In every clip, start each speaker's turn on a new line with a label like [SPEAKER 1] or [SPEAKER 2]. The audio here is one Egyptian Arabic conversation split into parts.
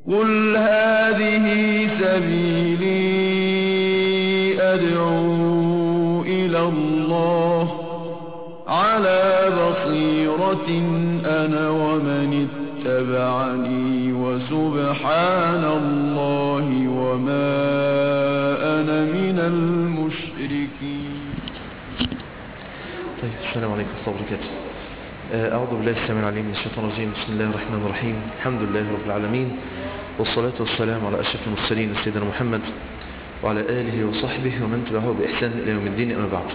[SPEAKER 1] قل هذه سبيلي أدعو إلى الله على بصيرة أنا ومن اتبعني وسبحان الله وما أنا من المشركين
[SPEAKER 2] طيب السلام عليكم ورحمة الله وبركاته آه، أعوذ بالله السميع العليم من الشيطان الرجيم بسم الله الرحمن الرحيم الحمد لله رب العالمين والصلاة والسلام على أشرف المرسلين سيدنا محمد وعلى آله وصحبه ومن تبعه بإحسان إلى يوم الدين أما بعد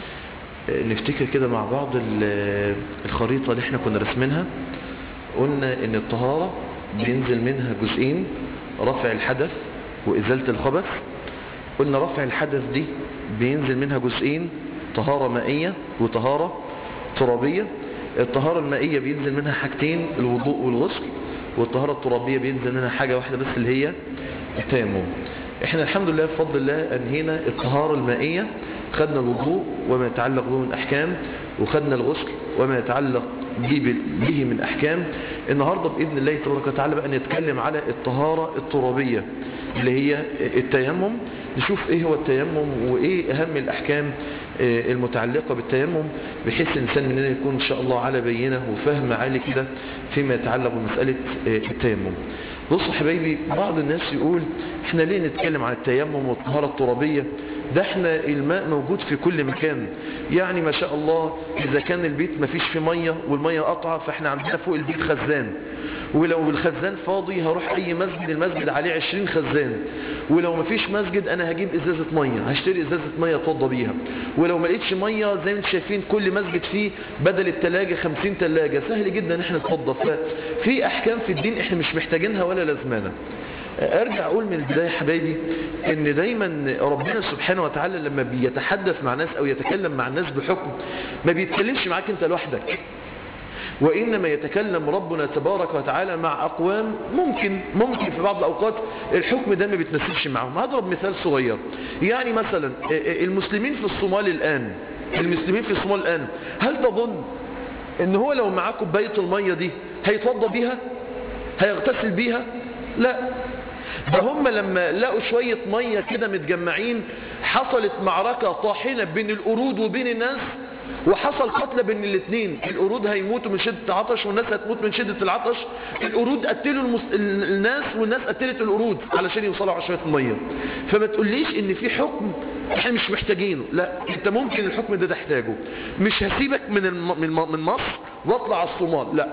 [SPEAKER 2] آه، نفتكر كده مع بعض ال- الخريطة اللي احنا كنا رسمينها قلنا ان الطهارة بينزل منها جزئين رفع الحدث وإزالة الخبث قلنا رفع الحدث دي بينزل منها جزئين طهارة مائية وطهارة ترابية الطهارة المائية بينزل منها حاجتين الوضوء والغسل والطهارة الترابية بينزل منها حاجة واحدة بس اللي هي التيمم احنا الحمد لله بفضل الله انهينا الطهارة المائية خدنا الوضوء وما يتعلق به من احكام وخدنا الغسل وما يتعلق به به من احكام النهاردة باذن الله تبارك وتعالى بقى نتكلم على الطهارة الترابية اللي هي التيمم نشوف ايه هو التيمم وايه اهم الاحكام آه، المتعلقة بالتيمم بحيث الانسان مننا يكون ان شاء الله على بينه وفهم عالي كده فيما يتعلق بمسألة آه، التيمم بصوا حبايبي بعض الناس يقول احنا ليه نتكلم عن التيمم والطهارة الترابية ده احنا الماء موجود في كل مكان يعني ما شاء الله اذا كان البيت ما فيش فيه مية والمية قطعة فاحنا عندنا فوق البيت خزان ولو الخزان فاضي هروح اي مسجد المسجد عليه 20 خزان ولو ما فيش مسجد انا هجيب ازازة مية هشتري ازازة مية اتوضى بيها ولو ما لقيتش مية زي ما انتم شايفين كل مسجد فيه بدل التلاجة 50 تلاجة سهل جدا ان احنا نتوضى ففي احكام في الدين احنا مش محتاجينها ولا لازمانها ارجع اقول من البداية يا حبايبي ان دايما ربنا سبحانه وتعالى لما بيتحدث مع ناس او يتكلم مع الناس بحكم ما بيتكلمش معاك انت لوحدك وإنما يتكلم ربنا تبارك وتعالى مع أقوام ممكن ممكن في بعض الأوقات الحكم ده ما بيتنسبش معهم هضرب مثال صغير يعني مثلا المسلمين في الصومال الآن المسلمين في الصومال الآن هل تظن ان هو لو معاه كوبايه المية دي هيتوضى بيها هيغتسل بيها لا ده هم لما لقوا شوية مية كده متجمعين حصلت معركة طاحنة بين القرود وبين الناس وحصل قتل بين الاثنين القرود هيموتوا من شدة العطش والناس هتموت من شدة العطش القرود قتلوا المس... ال- الناس والناس قتلت القرود علشان يوصلوا على شوية مية فما تقوليش ان في حكم احنا مش محتاجينه لا انت ممكن الحكم ده تحتاجه مش هسيبك من الم... من م- من مصر واطلع على الصومال لا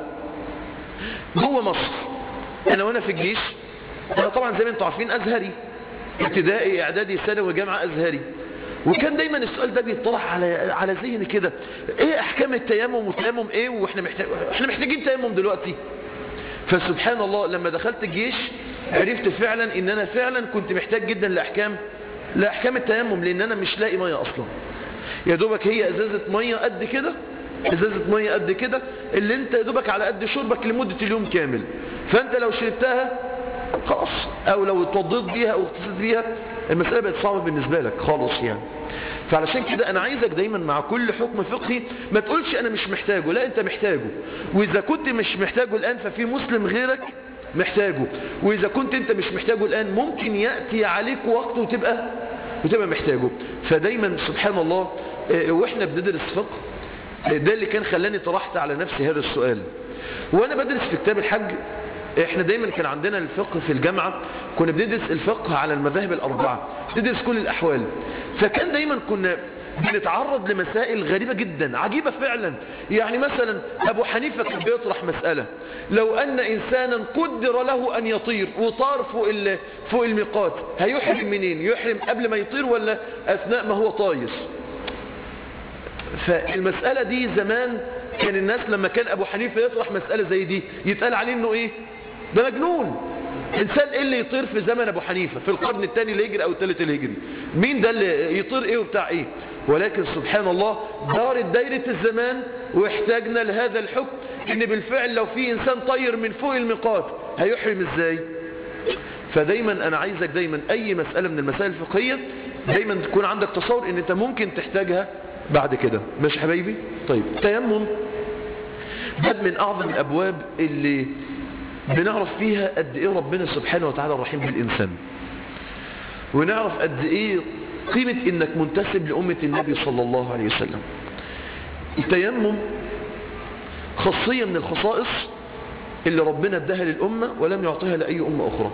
[SPEAKER 2] جوه مصر انا وانا في الجيش انا طبعا زي ما انتم عارفين ازهري ابتدائي اعدادي ثانوي جامعه ازهري وكان دايما السؤال ده بيطرح على على ذهني كده ايه احكام التيمم والتيمم ايه واحنا محتاج احنا محتاجين تيمم دلوقتي فسبحان الله لما دخلت الجيش عرفت فعلا ان انا فعلا كنت محتاج جدا لاحكام لاحكام التيمم لان انا مش لاقي ميه اصلا يا دوبك هي ازازه ميه قد كده ازازه ميه قد كده اللي انت يا دوبك على قد شربك لمده اليوم كامل فانت لو شربتها خلاص او لو اتوضيت بيها او اغتسلت بيها المسألة بقت صعبة بالنسبة لك خالص يعني فعلشان كده انا عايزك دايما مع كل حكم فقهي ما تقولش انا مش محتاجه لا انت محتاجه واذا كنت مش محتاجه الان ففي مسلم غيرك محتاجه واذا كنت انت مش محتاجه الان ممكن يأتي عليك وقت وتبقى وتبقى محتاجه فدايما سبحان الله اه، واحنا بندرس فقه اه، ده اللي كان خلاني طرحت على نفسي هذا السؤال وانا بدرس في كتاب الحج احنا دايما كان عندنا الفقه في الجامعة كنا بندرس الفقه على المذاهب الأربعة ندرس كل الأحوال فكان دايما كنا بنتعرض لمسائل غريبة جدا عجيبة فعلا يعني مثلا أبو حنيفة كان بيطرح مسألة لو أن إنسانا قدر له أن يطير وطار فوق, ال- فوق الميقات هيحرم منين يحرم قبل ما يطير ولا أثناء ما هو طاير فالمسألة دي زمان كان الناس لما كان أبو حنيفة يطرح مسألة زي دي يتقال عليه أنه إيه ده مجنون إنسان إيه اللي يطير في زمن أبو حنيفة في القرن الثاني الهجري أو الثالث الهجري مين ده اللي يطير إيه وبتاع إيه ولكن سبحان الله دارت دايرة الزمان واحتاجنا لهذا الحكم إن بالفعل لو في إنسان طير من فوق الميقات هيحرم إزاي فدايما انا عايزك دايما اي مسألة من المسائل الفقهية دايما تكون عندك تصور ان انت ممكن تحتاجها بعد كده ماشي حبايبي طيب تيمم باب من اعظم الابواب اللي بنعرف فيها قد ايه ربنا سبحانه وتعالى الرحيم بالإنسان ونعرف قد ايه قيمة انك منتسب لأمة النبي صلى الله عليه وسلم التيمم خاصية من الخصائص اللي ربنا اداها للأمة ولم يعطيها لأي أمة أخرى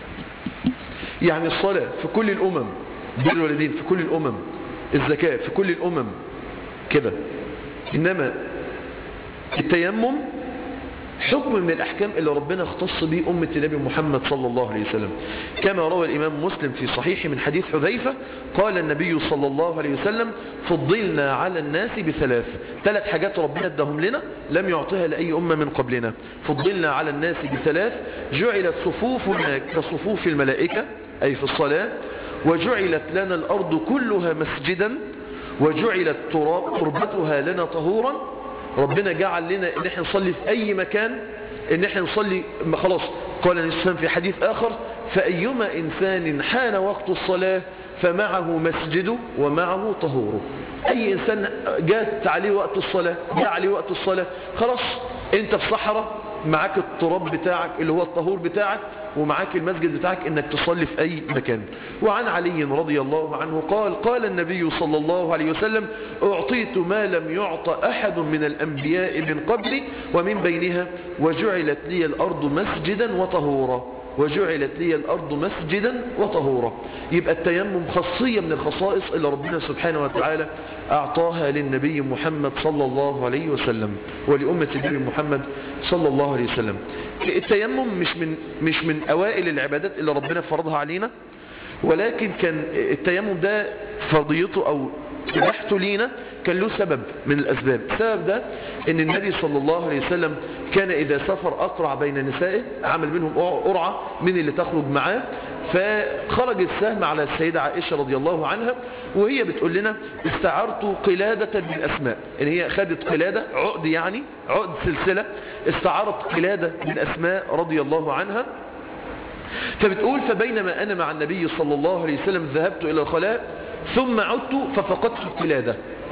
[SPEAKER 2] يعني الصلاة في كل الأمم بر الوالدين في كل الأمم الزكاة في كل الأمم كده إنما التيمم حكم من الأحكام اللي ربنا اختص به أمة النبي محمد صلى الله عليه وسلم كما روى الإمام مسلم في صحيحه من حديث حذيفة قال النبي صلى الله عليه وسلم فضلنا على الناس بثلاث ثلاث حاجات ربنا ادهم لنا لم يعطيها لأي أمة من قبلنا فضلنا على الناس بثلاث جعلت صفوفنا كصفوف الملائكة أي في الصلاة وجعلت لنا الأرض كلها مسجدا وجعلت تربتها لنا طهورا ربنا جعل لنا ان احنا نصلي في اي مكان ان احنا نصلي خلاص قال الانسان في حديث اخر فايما انسان حان وقت الصلاة فمعه مسجده ومعه طهوره اي انسان جات عليه وقت الصلاة جاء عليه وقت الصلاة خلاص انت في صحراء معاك التراب بتاعك اللي هو الطهور بتاعك ومعاك المسجد بتاعك انك تصلي في اي مكان وعن علي رضي الله عنه قال قال النبي صلى الله عليه وسلم اعطيت ما لم يعط احد من الانبياء من قبلي ومن بينها وجعلت لي الارض مسجدا وطهورا وجعلت لي الأرض مسجدا وطهورا يبقى التيمم خاصية من الخصائص اللي ربنا سبحانه وتعالى أعطاها للنبي محمد صلى الله عليه وسلم ولأمة النبي محمد صلى الله عليه وسلم التيمم مش من, مش من أوائل العبادات اللي ربنا فرضها علينا ولكن كان التيمم ده فرضيته أو إباحته لينا كان له سبب من الأسباب السبب ده ان النبي صلى الله عليه وسلم كان إذا سافر أقرع بين نسائه عمل منهم قرعة من اللي تخرج معاه فخرج السهم على السيدة عائشة رضي الله عنها وهي بتقول لنا استعرت قلادة من أسماء ان هي خدت قلادة عقد يعني عقد سلسلة استعرت قلادة من أسماء رضي الله عنها فبتقول فبينما أنا مع النبي صلى الله عليه وسلم ذهبت إلى الخلاء ثم عدت ففقدت القلادة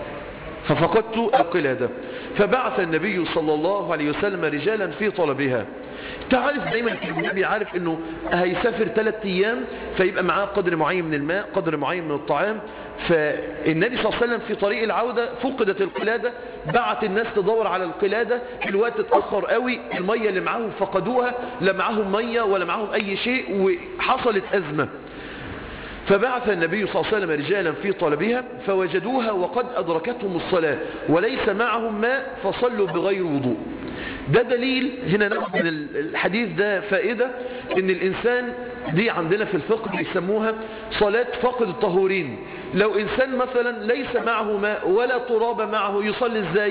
[SPEAKER 2] ففقدت القلادة فبعث النبي صلى الله عليه وسلم رجالا في طلبها تعرف دايما النبي عارف انه هيسافر ثلاثة ايام فيبقى معاه قدر معين من الماء قدر معين من الطعام فالنبي صلى الله عليه وسلم في طريق العودة فقدت القلادة بعت الناس تدور على القلادة الوقت اتأخر قوي المية اللي معاهم فقدوها لا معاهم مية ولا معاهم اي شيء وحصلت ازمة فبعث النبي صلى الله عليه وسلم رجالا في طلبها فوجدوها وقد أدركتهم الصلاة وليس معهم ماء فصلوا بغير وضوء ده دليل هنا ناخد من الحديث ده فائدة ان الانسان دي عندنا في الفقه بيسموها صلاة فقد الطهورين لو انسان مثلا ليس معه ماء ولا تراب معه يصلي ازاي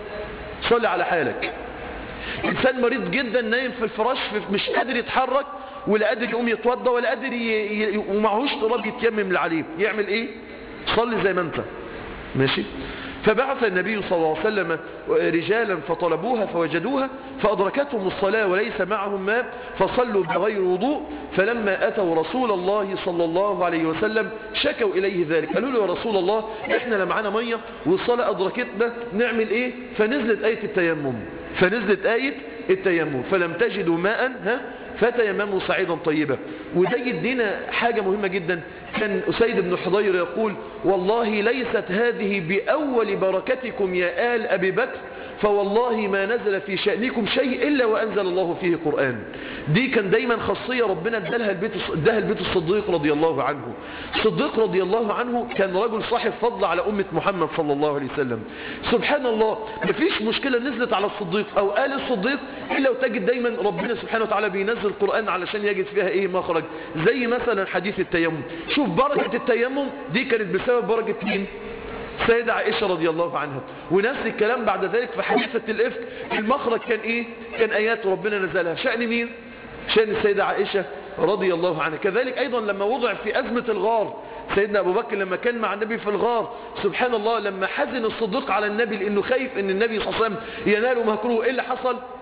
[SPEAKER 2] صلي على حالك انسان مريض جدا نايم في الفراش مش قادر يتحرك ولا قادر يقوم يتوضى ولا قادر ي... ي... ومعهوش تراب يتيمم عليه يعمل ايه صلي زي ما انت ماشي فبعث النبي صلى الله عليه وسلم رجالا فطلبوها فوجدوها فأدركتهم الصلاة وليس معهم ماء فصلوا بغير وضوء فلما أتوا رسول الله صلى الله عليه وسلم شكوا إليه ذلك قالوا له يا رسول الله إحنا لا معانا مية والصلاة أدركتنا نعمل إيه فنزلت آية التيمم فنزلت آية التيمم فلم تجدوا ماء ها فتيمموا صعيدا طيبا وده يدينا حاجة مهمة جدا كان أسيد بن حضير يقول والله ليست هذه بأول بركتكم يا آل أبي بكر فوالله ما نزل في شأنكم شيء إلا وأنزل الله فيه قرآن دي كان دايما خاصية ربنا ادالها البيت, ادالها البيت الصديق رضي الله عنه الصديق رضي الله عنه كان رجل صاحب فضل على أمة محمد صلى الله عليه وسلم سبحان الله مفيش مشكلة نزلت على الصديق أو آل الصديق إلا وتجد دايما ربنا سبحانه وتعالى بينزل القرآن علشان يجد فيها إيه مخرج زي مثلا حديث التيمم شوف بركة التيمم دي كانت بسبب بركة مين سيدة عائشة رضي الله عنها ونفس الكلام بعد ذلك في حديثة الإفك المخرج كان إيه كان آيات ربنا نزلها شأن مين شأن السيدة عائشة رضي الله عنها كذلك أيضا لما وضع في أزمة الغار سيدنا أبو بكر لما كان مع النبي في الغار سبحان الله لما حزن الصديق على النبي لأنه خايف أن النبي صلى الله عليه وسلم ينال مكروه إيه اللي حصل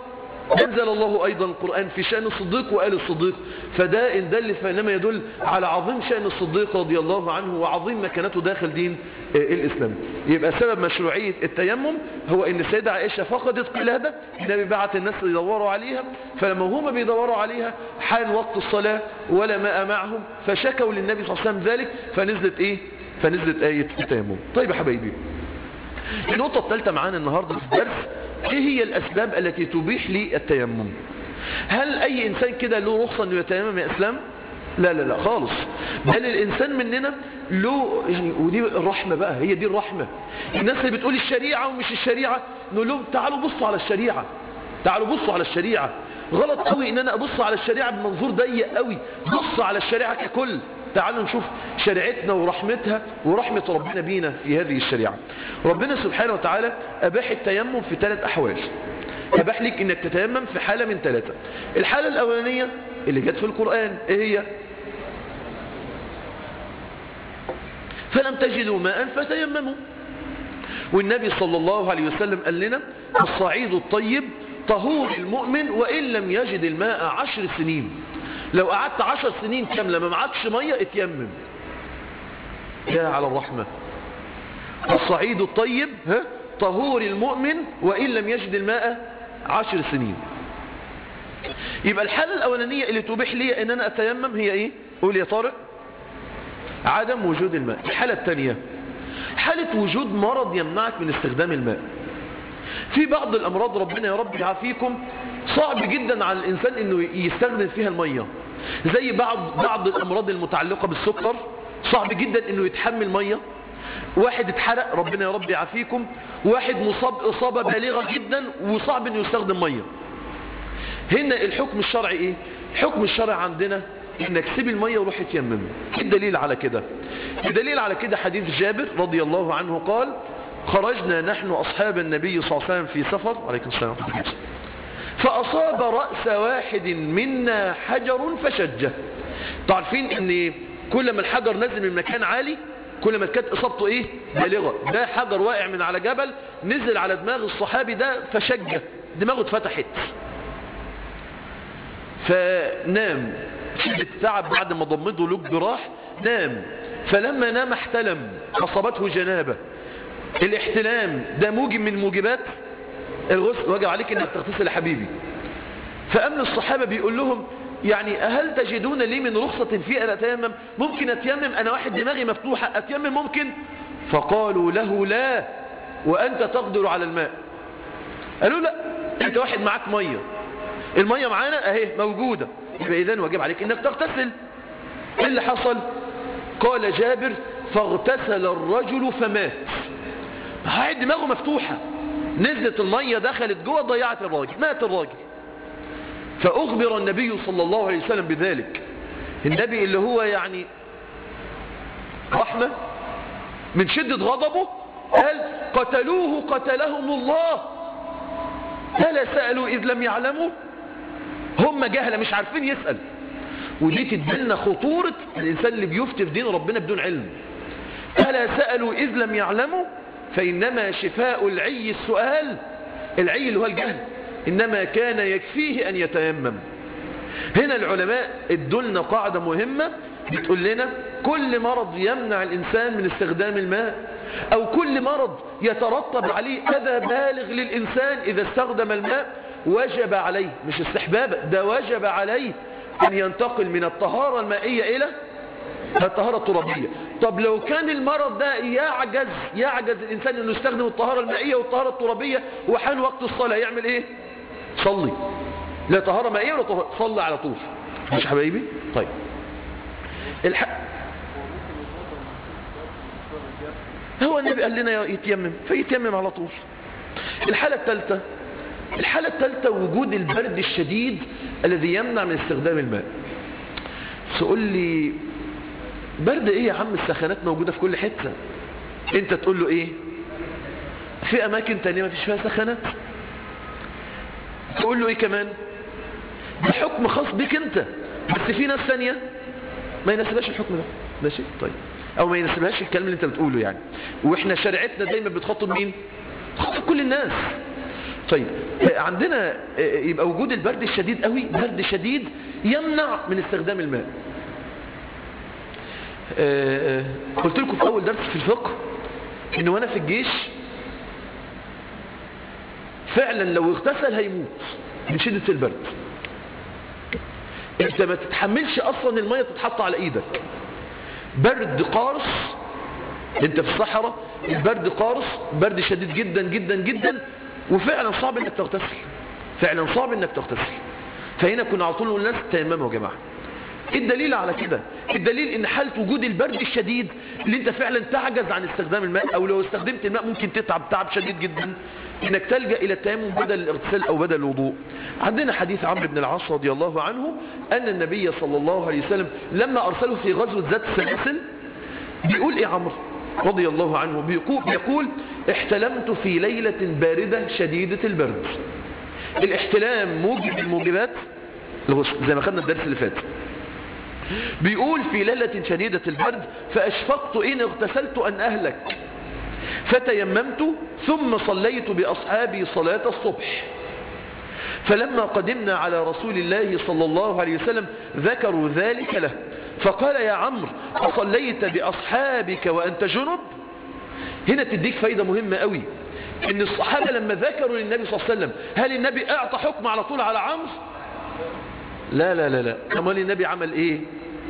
[SPEAKER 2] أنزل الله أيضا القرآن في شأن الصديق وآل الصديق فده إن دل فإنما يدل على عظيم شأن الصديق رضي الله عنه وعظيم مكانته داخل دين الإسلام يبقى سبب مشروعية التيمم هو إن السيدة عائشة فقدت قلادة النبي بعت الناس يدوروا عليها فلما هم بيدوروا عليها حان وقت الصلاة ولا ماء معهم فشكوا للنبي صلى الله عليه وسلم ذلك فنزلت إيه فنزلت آية التيمم طيب يا حبايبي النقطة الثالثة معانا النهاردة في الدرس ايه هي الاسباب التي تبيح لي التيمم هل اي انسان كده له رخصة انه يتيمم يا اسلام لا لا لا خالص بل الانسان مننا له يعني ودي الرحمة بقى هي دي الرحمة الناس اللي بتقول الشريعة ومش الشريعة نقول لهم تعالوا بصوا على الشريعة تعالوا بصوا على الشريعة غلط قوي ان انا ابص على الشريعة بمنظور ضيق قوي بص على الشريعة ككل تعالوا نشوف شريعتنا ورحمتها ورحمة ربنا بينا في هذه الشريعة ربنا سبحانه وتعالى أباح التيمم في ثلاث أحوال أباح لك أنك تتيمم في حالة من ثلاثة الحالة الأولانية اللي جت في القرآن إيه هي فلم تجدوا ماء فتيمموا والنبي صلى الله عليه وسلم قال لنا الصعيد الطيب طهور المؤمن وإن لم يجد الماء عشر سنين لو قعدت عشر سنين كاملة ما معكش مية اتيمم يا على الرحمة الصعيد الطيب ها طهور المؤمن وإن لم يجد الماء عشر سنين يبقى الحالة الأولانية اللي تبيح لي ان انا اتيمم هي ايه قول يا طارق عدم وجود الماء الحالة الثانية حالة وجود مرض يمنعك من استخدام الماء في بعض الأمراض ربنا يا رب يعافيكم صعب جدا على الإنسان أنه يستخدم فيها المية زي بعض بعض الأمراض المتعلقة بالسكر صعب جدا أنه يتحمل مية واحد اتحرق ربنا يا رب يعافيكم واحد مصاب إصابة بالغة جدا وصعب أنه يستخدم مية هنا الحكم الشرعي إيه الحكم الشرعي عندنا انك سيب المية وروح اتيمم الدليل على كده الدليل على كده حديث جابر رضي الله عنه قال خرجنا نحن أصحاب النبي صلى الله عليه وسلم في سفر عليكم السلام فأصاب رأس واحد منا حجر فشجه تعرفين ان كل ما الحجر نزل من مكان عالي كل ما كانت إصابته إيه بالغة ده حجر واقع من على جبل نزل على دماغ الصحابي ده فشجه دماغه اتفتحت فنام شدة تعب بعد ما ضمده له جراح نام فلما نام احتلم أصابته جنابة الاحتلام ده موجب من موجبات الغسل وجب عليك انك تغتسل يا حبيبي فأمن الصحابة بيقول لهم يعني هل تجدون لي من رخصة في أن أتيمم ممكن أتيمم أنا واحد دماغي مفتوحة أتيمم ممكن فقالوا له لا وأنت تقدر على الماء قالوا لا أنت واحد معاك مية المية معانا أهي موجودة يبقى إذن واجب عليك إنك تغتسل إيه اللي حصل قال جابر فاغتسل الرجل فمات قاعد دماغه مفتوحة نزلت المية دخلت جوه ضيعت الراجل مات الراجل فأخبر النبي صلى الله عليه وسلم بذلك النبي اللي هو يعني رحمة من شدة غضبه قال قتلوه قتلهم الله ألا سألوا إذ لم يعلموا هم جهلة مش عارفين يسأل ودي تدلنا خطورة الإنسان اللي بيفتي في دين ربنا بدون علم ألا سألوا إذ لم يعلموا فإنما شفاء العي السؤال العي اللي هو الجهل إنما كان يكفيه أن يتيمم هنا العلماء ادولنا قاعدة مهمة بتقول لنا كل مرض يمنع الإنسان من استخدام الماء أو كل مرض يترتب عليه أذى بالغ للإنسان إذا استخدم الماء وجب عليه مش استحباب ده وجب عليه أن ينتقل من الطهارة المائية إلى الطهارة الترابية طب لو كان المرض ده يعجز يعجز الإنسان أنه يستخدم الطهارة المائية والطهارة الترابية وحان وقت الصلاة يعمل إيه صلي لا طهارة مائية ولا طهارة صلي على طول مش حبايبي طيب الحق هو النبي قال لنا يتيمم فيتيمم على طول الحالة الثالثة الحالة الثالثة وجود البرد الشديد الذي يمنع من استخدام الماء تقول لي برد ايه يا عم السخانات موجودة في كل حتة انت تقول له ايه في اماكن تانية ما فيش فيها سخانات تقول له ايه كمان ده حكم خاص بك انت بس في ناس ثانية ما يناسبهاش الحكم ده ماشي طيب او ما يناسبهاش الكلام اللي انت بتقوله يعني واحنا شريعتنا دايما بتخاطب مين بتخاطب كل الناس طيب عندنا يبقى وجود البرد الشديد قوي برد شديد يمنع من استخدام الماء قلت لكم في اول درس في الفقه ان وانا في الجيش فعلا لو اغتسل هيموت من شدة البرد انت ما تتحملش اصلا المية تتحط على ايدك برد قارص انت في الصحراء البرد قارص برد شديد جدا جدا جدا وفعلا صعب انك تغتسل فعلا صعب انك تغتسل فهنا كنا على طول نقول للناس تيمموا يا جماعه الدليل على كده الدليل ان حالة وجود البرد الشديد اللي انت فعلا تعجز عن استخدام الماء او لو استخدمت الماء ممكن تتعب تعب شديد جدا انك تلجأ الى التيمم بدل الاغتسال او بدل الوضوء عندنا حديث عمرو بن العاص رضي الله عنه ان النبي صلى الله عليه وسلم لما ارسله في غزوة ذات السلاسل بيقول ايه عمرو رضي الله عنه بيقول, بيقول احتلمت في ليلة باردة شديدة البرد الاحتلام موجب الموجبات الغسل زي ما خدنا الدرس اللي فات بيقول في ليلة شديدة البرد فأشفقت إن اغتسلت أن أهلك فتيممت ثم صليت بأصحابي صلاة الصبح فلما قدمنا على رسول الله صلى الله عليه وسلم ذكروا ذلك له فقال يا عمرو أصليت بأصحابك وأنت جنب هنا تديك فايدة مهمة قوي ان الصحابة لما ذكروا للنبي صلى الله عليه وسلم هل النبي اعطى حكم على طول على عمرو لا لا لا لا امال النبي عمل ايه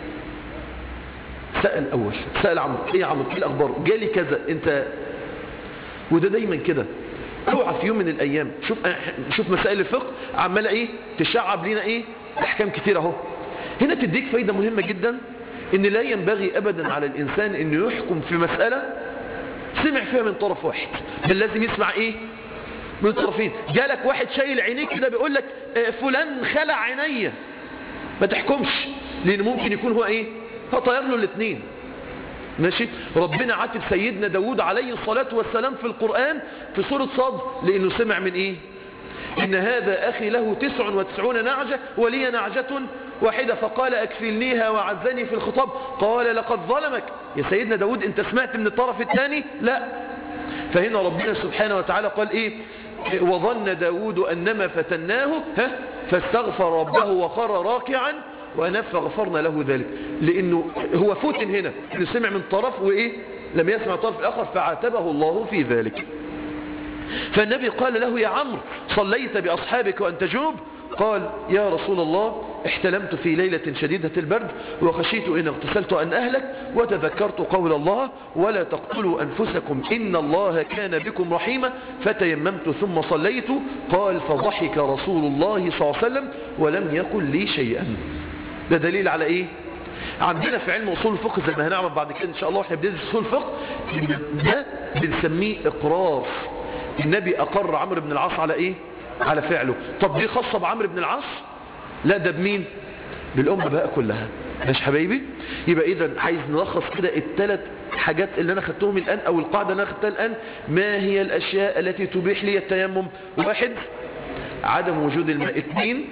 [SPEAKER 2] سأل اول سأل عمرو ايه يا عمرو ايه الاخبار جالي كذا انت وده دايما كده اوعى في يوم من الايام شوف شوف مسائل الفقه عماله ايه تشعب لينا ايه احكام كتير اهو هنا تديك فايدة مهمة جدا ان لا ينبغي ابدا على الانسان انه يحكم في مسألة سمع فيها من طرف واحد بل لازم يسمع ايه من طرفين جالك واحد شايل عينيك كده بيقول لك اه فلان خلع عينيا ما تحكمش لان ممكن يكون هو ايه هطير له الاثنين ماشي ربنا عاتب سيدنا داود عليه الصلاة والسلام في القرآن في سورة صاد لانه سمع من ايه إن هذا أخي له تسع وتسعون نعجة ولي نعجة واحدة فقال أكفلنيها وعزني في الخطاب قال لقد ظلمك يا سيدنا داود انت سمعت من الطرف الثاني لا فهنا ربنا سبحانه وتعالى قال إيه وظن داود أنما فتناه ها فاستغفر ربه وخر راكعا وأنا فغفرنا له ذلك لأنه هو فوتن هنا إنه سمع من طرف وإيه لم يسمع الطرف الآخر فعاتبه الله في ذلك فالنبي قال له يا عمرو صليت بأصحابك وأنت جنوب قال يا رسول الله احتلمت في ليلة شديدة البرد وخشيت إن اغتسلت أن أهلك وتذكرت قول الله ولا تقتلوا أنفسكم إن الله كان بكم رحيما فتيممت ثم صليت قال فضحك رسول الله صلى الله عليه وسلم ولم يقل لي شيئا ده دليل على إيه عندنا في علم أصول الفقه زي ما هنعرف بعد كده إن شاء الله احنا بندرس أصول الفقه ده بنسميه إقرار النبي أقر عمرو بن العاص على إيه على فعله طب دي خاصة بعمرو بن العاص لا ده بمين بالأمة بقى كلها ماشي حبايبي يبقى إذا عايز نلخص كده الثلاث حاجات اللي أنا خدتهم الآن أو القاعدة اللي أنا خدتها الآن ما هي الأشياء التي تبيح لي التيمم واحد عدم وجود الماء اثنين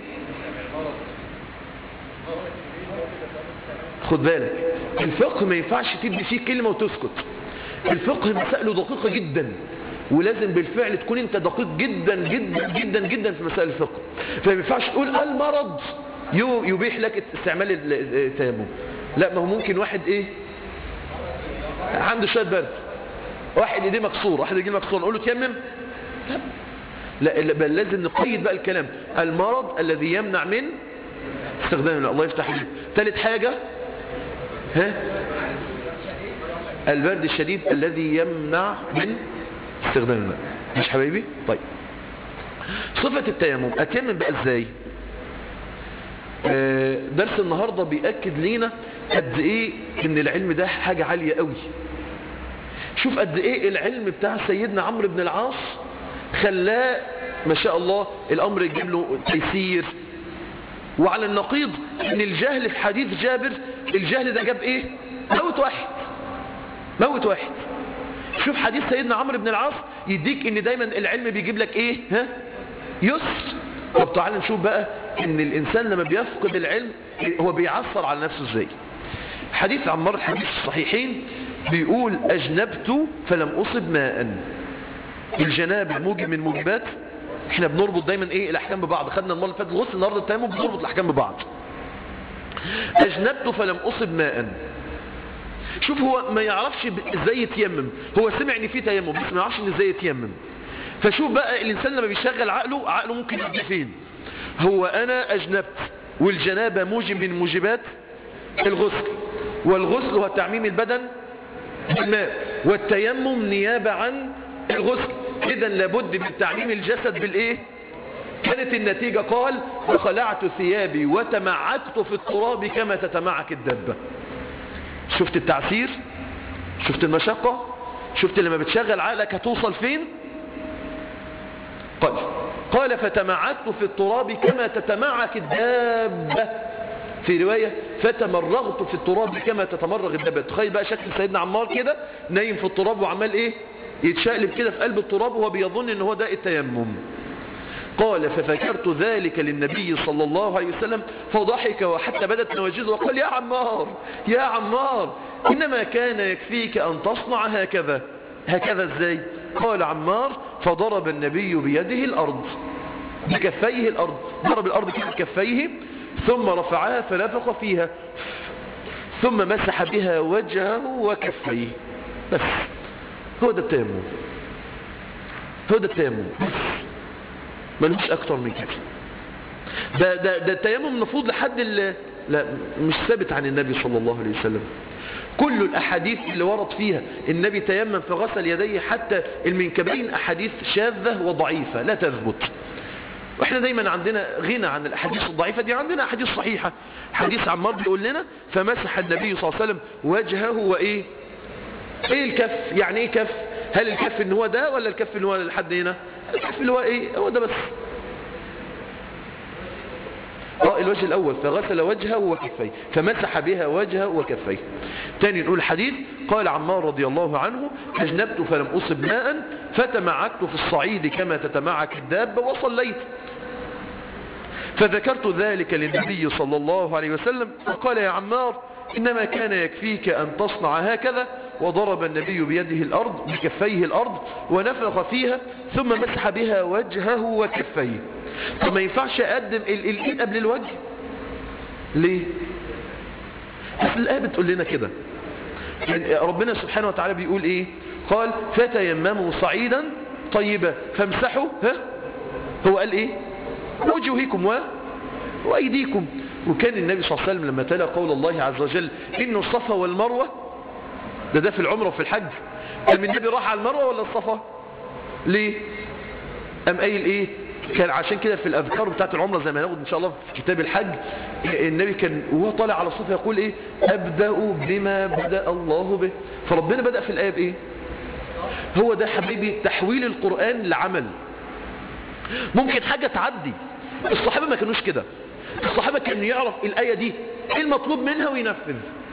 [SPEAKER 2] خد بالك الفقه ما ينفعش تدي فيه كلمة وتسكت الفقه مسائله دقيقة جدا ولازم بالفعل تكون انت دقيق جدا جدا جدا جدا في مسائل الفقه فما ينفعش تقول المرض يبيح لك استعمال التيمم لا ما هو ممكن واحد ايه عنده شويه برد واحد ايديه مكسور واحد ايديه مكسور نقول له تيمم لا لا بل لازم نقيد بقى الكلام المرض الذي يمنع من استخدام الله يفتح عليك ثالث حاجه ها البرد الشديد الذي يمنع من استخدام الماء مش حبايبي طيب صفة التيمم اتيمم بقى ازاي آه درس النهاردة بيأكد لينا قد ايه ان العلم ده حاجة عالية قوي شوف قد ايه العلم بتاع سيدنا عمرو بن العاص خلاه ما شاء الله الامر يجيب له تيسير وعلى النقيض ان الجهل في حديث جابر الجهل ده جاب ايه موت واحد موت واحد شوف حديث سيدنا عمرو بن العاص يديك ان دايما العلم بيجيب لك ايه ها يسر طب تعال نشوف بقى ان الانسان لما بيفقد العلم هو بيعثر على نفسه ازاي حديث عمار الحديث الصحيحين بيقول اجنبت فلم اصب ماء الجنابه موجب من موجبات احنا بنربط دايما ايه الاحكام ببعض خدنا المره اللي فاتت الغسل النهارده التيمم بنربط الاحكام ببعض اجنبت فلم اصب ماء شوف هو ما يعرفش ازاي يتيمم هو سمع ان في تيمم بس ما يعرفش ان ازاي يتيمم فشوف بقى الانسان لما بيشغل عقله عقله ممكن يجي فين هو انا اجنبت والجنابه موجب من موجبات الغسل والغسل هو تعميم البدن بالماء والتيمم نيابه عن الغسل اذا لابد من تعميم الجسد بالايه كانت النتيجة قال وخلعت ثيابي وتمعكت في التراب كما تتمعك الدبة شفت التعسير شفت المشقة شفت لما بتشغل عقلك هتوصل فين قال قال فتمعكت في التراب كما تتمعك الدابة في رواية فتمرغت في التراب كما تتمرغ الدابة تخيل بقى شكل سيدنا عمار كده نايم في التراب وعمال ايه يتشقلب كده في قلب التراب وهو بيظن ان هو ده التيمم قال فذكرت ذلك للنبي صلى الله عليه وسلم فضحك وحتى بدت نواجذه وقال يا عمار يا عمار إنما كان يكفيك أن تصنع هكذا هكذا ازاي قال عمار فضرب النبي بيده الأرض بكفيه الأرض ضرب الأرض كده بكفيه ثم رفعها فنفخ فيها ثم مسح بها وجهه وكفيه بس هو ده التيمم هو ده التيمم ملوش اكتر من كده ده, ده, ده التيمم المفروض لحد ال... لا مش ثابت عن النبي صلى الله عليه وسلم كل الاحاديث اللي ورد فيها النبي تيمم فغسل يديه حتى المنكبين احاديث شاذة وضعيفة لا تثبت واحنا دايما عندنا غنى عن الاحاديث الضعيفة دي عندنا احاديث صحيحة حديث عمار بيقول لنا فمسح النبي صلى الله عليه وسلم وجهه وايه ايه الكف يعني ايه كف هل الكف ان هو ده ولا الكف ان هو لحد هنا الكف اللي هو ايه هو ده بس اه الوجه الاول فغسل وجهه وكفيه فمسح بها وجهه وكفيه تاني نقول الحديث قال عمار رضي الله عنه اجنبت فلم اصب ماء فتمعكت في الصعيد كما تتمعك الدابة وصليت فذكرت ذلك للنبي صلى الله عليه وسلم فقال يا عمار إنما كان يكفيك أن تصنع هكذا وضرب النبي بيده الأرض بكفيه الأرض ونفخ فيها ثم مسح بها وجهه وكفيه فما ينفعش أقدم الإيد قبل الوجه ليه أصل الآية بتقول لنا كده يعني ربنا سبحانه وتعالى بيقول إيه قال فتيمموا صعيدا طيبا فامسحوا ها هو قال إيه وجوهكم و... وأيديكم وكان النبي صلى الله عليه وسلم لما تلا قول الله عز وجل إن الصفا والمروة ده ده في العمرة وفي الحج كان النبي راح على المروة ولا الصفا ليه أم قايل إيه كان عشان كده في الأذكار بتاعت العمرة زي ما ناخد إن شاء الله في كتاب الحج النبي كان وهو طالع على الصفا يقول إيه أبدأ بما بدأ الله به فربنا بدأ في الآية بإيه هو ده حبيبي تحويل القرآن لعمل ممكن حاجة تعدي الصحابة ما كانوش كده الصحابة كانوا يعرف الآية دي ايه المطلوب منها وينفذ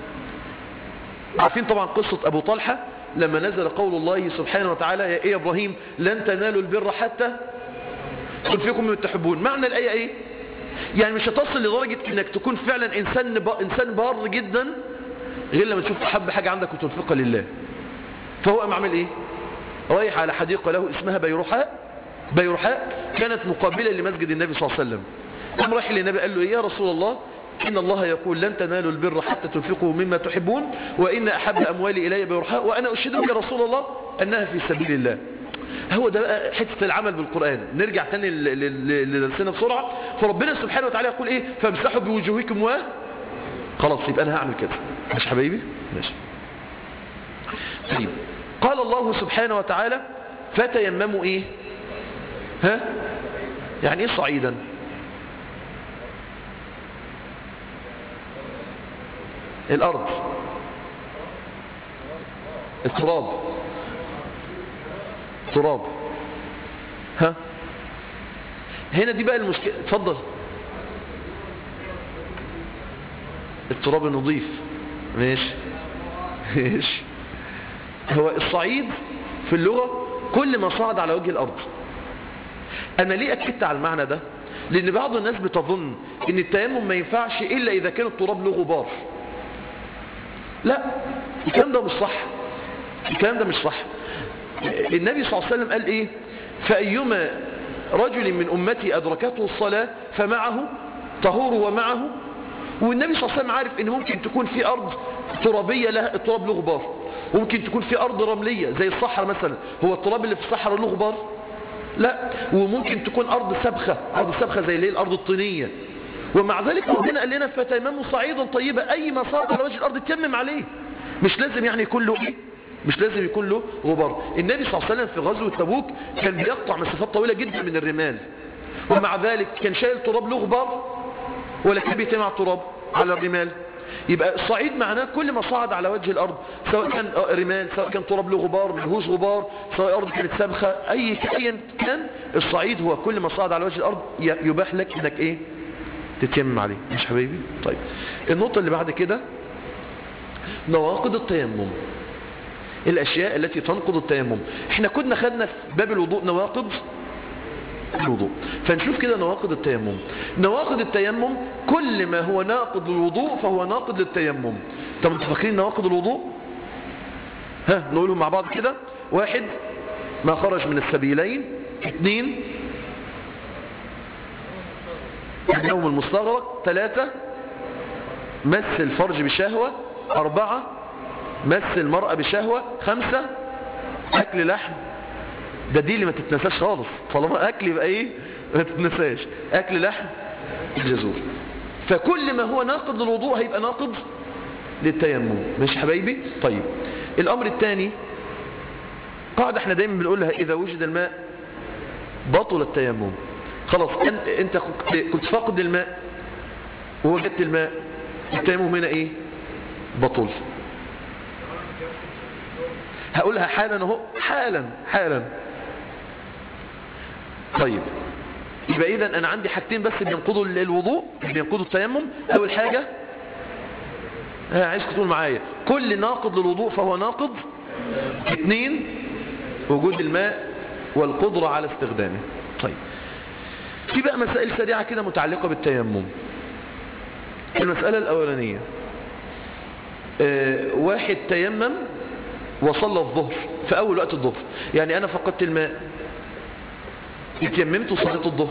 [SPEAKER 2] عارفين طبعا قصة أبو طلحة لما نزل قول الله سبحانه وتعالى يا إيه إبراهيم لن تنالوا البر حتى تنفقوا مما تحبون معنى الآية إيه يعني مش هتصل لدرجة إنك تكون فعلا إنسان, ب... إنسان بار جدا غير لما تشوف تحب حاجة عندك وتنفقها لله فهو قام عمل إيه رايح على حديقة له اسمها بيروحاء بيروحاء كانت مقابلة لمسجد النبي صلى الله عليه وسلم قام رايح للنبي قال له إيه يا رسول الله إن الله يقول لن تنالوا البر حتى تنفقوا مما تحبون وإن أحب أموالي إلي بيرحاء وأنا أشهدك يا رسول الله أنها في سبيل الله هو ده بقى حتة العمل بالقرآن نرجع تاني للسنة بسرعة فربنا سبحانه وتعالى يقول إيه فامسحوا بوجوهكم و خلاص يبقى أنا هعمل كده ماشي حبايبي ماشي طيب قال الله سبحانه وتعالى فتيمموا إيه ها يعني إيه صعيدا الأرض التراب تراب ها هنا دي بقى المشكلة اتفضل التراب النظيف ماشي ماشي هو الصعيد في اللغة كل ما صعد على وجه الأرض أنا ليه أكدت على المعنى ده لأن بعض الناس بتظن أن التيمم ما ينفعش إلا إذا كان التراب له غبار لا الكلام ده مش صح الكلام ده مش صح النبي صلى الله عليه وسلم قال ايه فأيما رجل من أمتي أدركته الصلاة فمعه طهور ومعه والنبي صلى الله عليه وسلم عارف ان ممكن تكون في أرض ترابية لها التراب له غبار وممكن تكون في أرض رملية زي الصحراء مثلا هو التراب اللي في الصحراء له غبار لا وممكن تكون أرض سبخة أرض سبخة زي الليل الأرض الطينية ومع ذلك ربنا قال لنا فتيمموا صعيدا طيبا أي ما صار على وجه الأرض تيمم عليه مش لازم يعني يكون له إيه مش لازم يكون له غبار النبي صلى الله عليه وسلم في غزوة تبوك كان بيقطع مسافات طويلة جدا من الرمال ومع ذلك كان شايل تراب له غبار ولا كان بيتم على التراب على الرمال يبقى الصعيد معناه كل ما صعد على وجه الأرض سواء كان رمال سواء كان تراب له غبار ملهوش غبار سواء أرض كانت سابخة أي أيا كان الصعيد هو كل ما صعد على وجه الأرض يباح لك إنك إيه تتيمم عليه مش حبيبي طيب النقطة اللي بعد كده نواقض التيمم الأشياء التي تنقض التيمم احنا كنا خدنا في باب الوضوء نواقض الوضوء فنشوف كده نواقض التيمم نواقض التيمم كل ما هو ناقض للوضوء فهو ناقض للتيمم طب انتوا فاكرين نواقض الوضوء ها نقولهم مع بعض كده واحد ما خرج من السبيلين اثنين النوم المستغرق ثلاثة مس الفرج بشهوة أربعة مس المرأة بشهوة خمسة أكل لحم ده دي اللي ما تتنساش خالص طالما أكل يبقى إيه ما تتنساش أكل لحم الجزور فكل ما هو ناقض للوضوء هيبقى ناقض للتيمم ماشي حبايبي طيب الأمر الثاني قاعدة احنا دايما بنقولها إذا وجد الماء بطل التيمم خلاص انت, انت كنت فاقد الماء ووجدت الماء التيمم هنا ايه بطل هقولها حالا اهو حالا حالا طيب يبقى اذا انا عندي حاجتين بس بينقضوا الوضوء بينقضوا التيمم اول حاجة ها عايزك تقول معايا كل ناقض للوضوء فهو ناقض اثنين وجود الماء والقدرة على استخدامه طيب في بقى مسائل سريعة كده متعلقة بالتيمم المسألة الأولانية اه واحد تيمم وصلى الظهر في أول وقت الظهر يعني أنا فقدت الماء اتيممت وصليت الظهر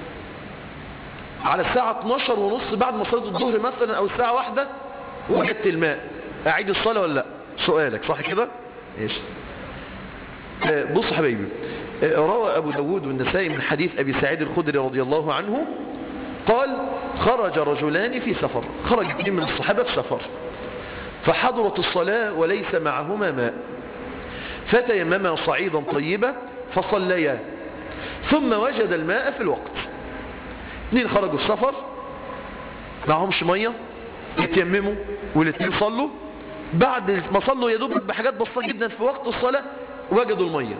[SPEAKER 2] على الساعة 12 ونص بعد ما صليت الظهر مثلا أو الساعة واحدة وجدت الماء أعيد الصلاة ولا لا سؤالك صح كده ايش اه بص حبيبي روى أبو داود والنسائي من حديث أبي سعيد الخدري رضي الله عنه قال خرج رجلان في سفر خرج اثنين من الصحابة في سفر فحضرت الصلاة وليس معهما ماء فتيمما صعيدا طيبا فصليا ثم وجد الماء في الوقت اثنين خرجوا السفر معهمش مية يتيمموا والاثنين صلوا بعد ما صلوا يدوب بحاجات بسيطة جدا في وقت الصلاة وجدوا المية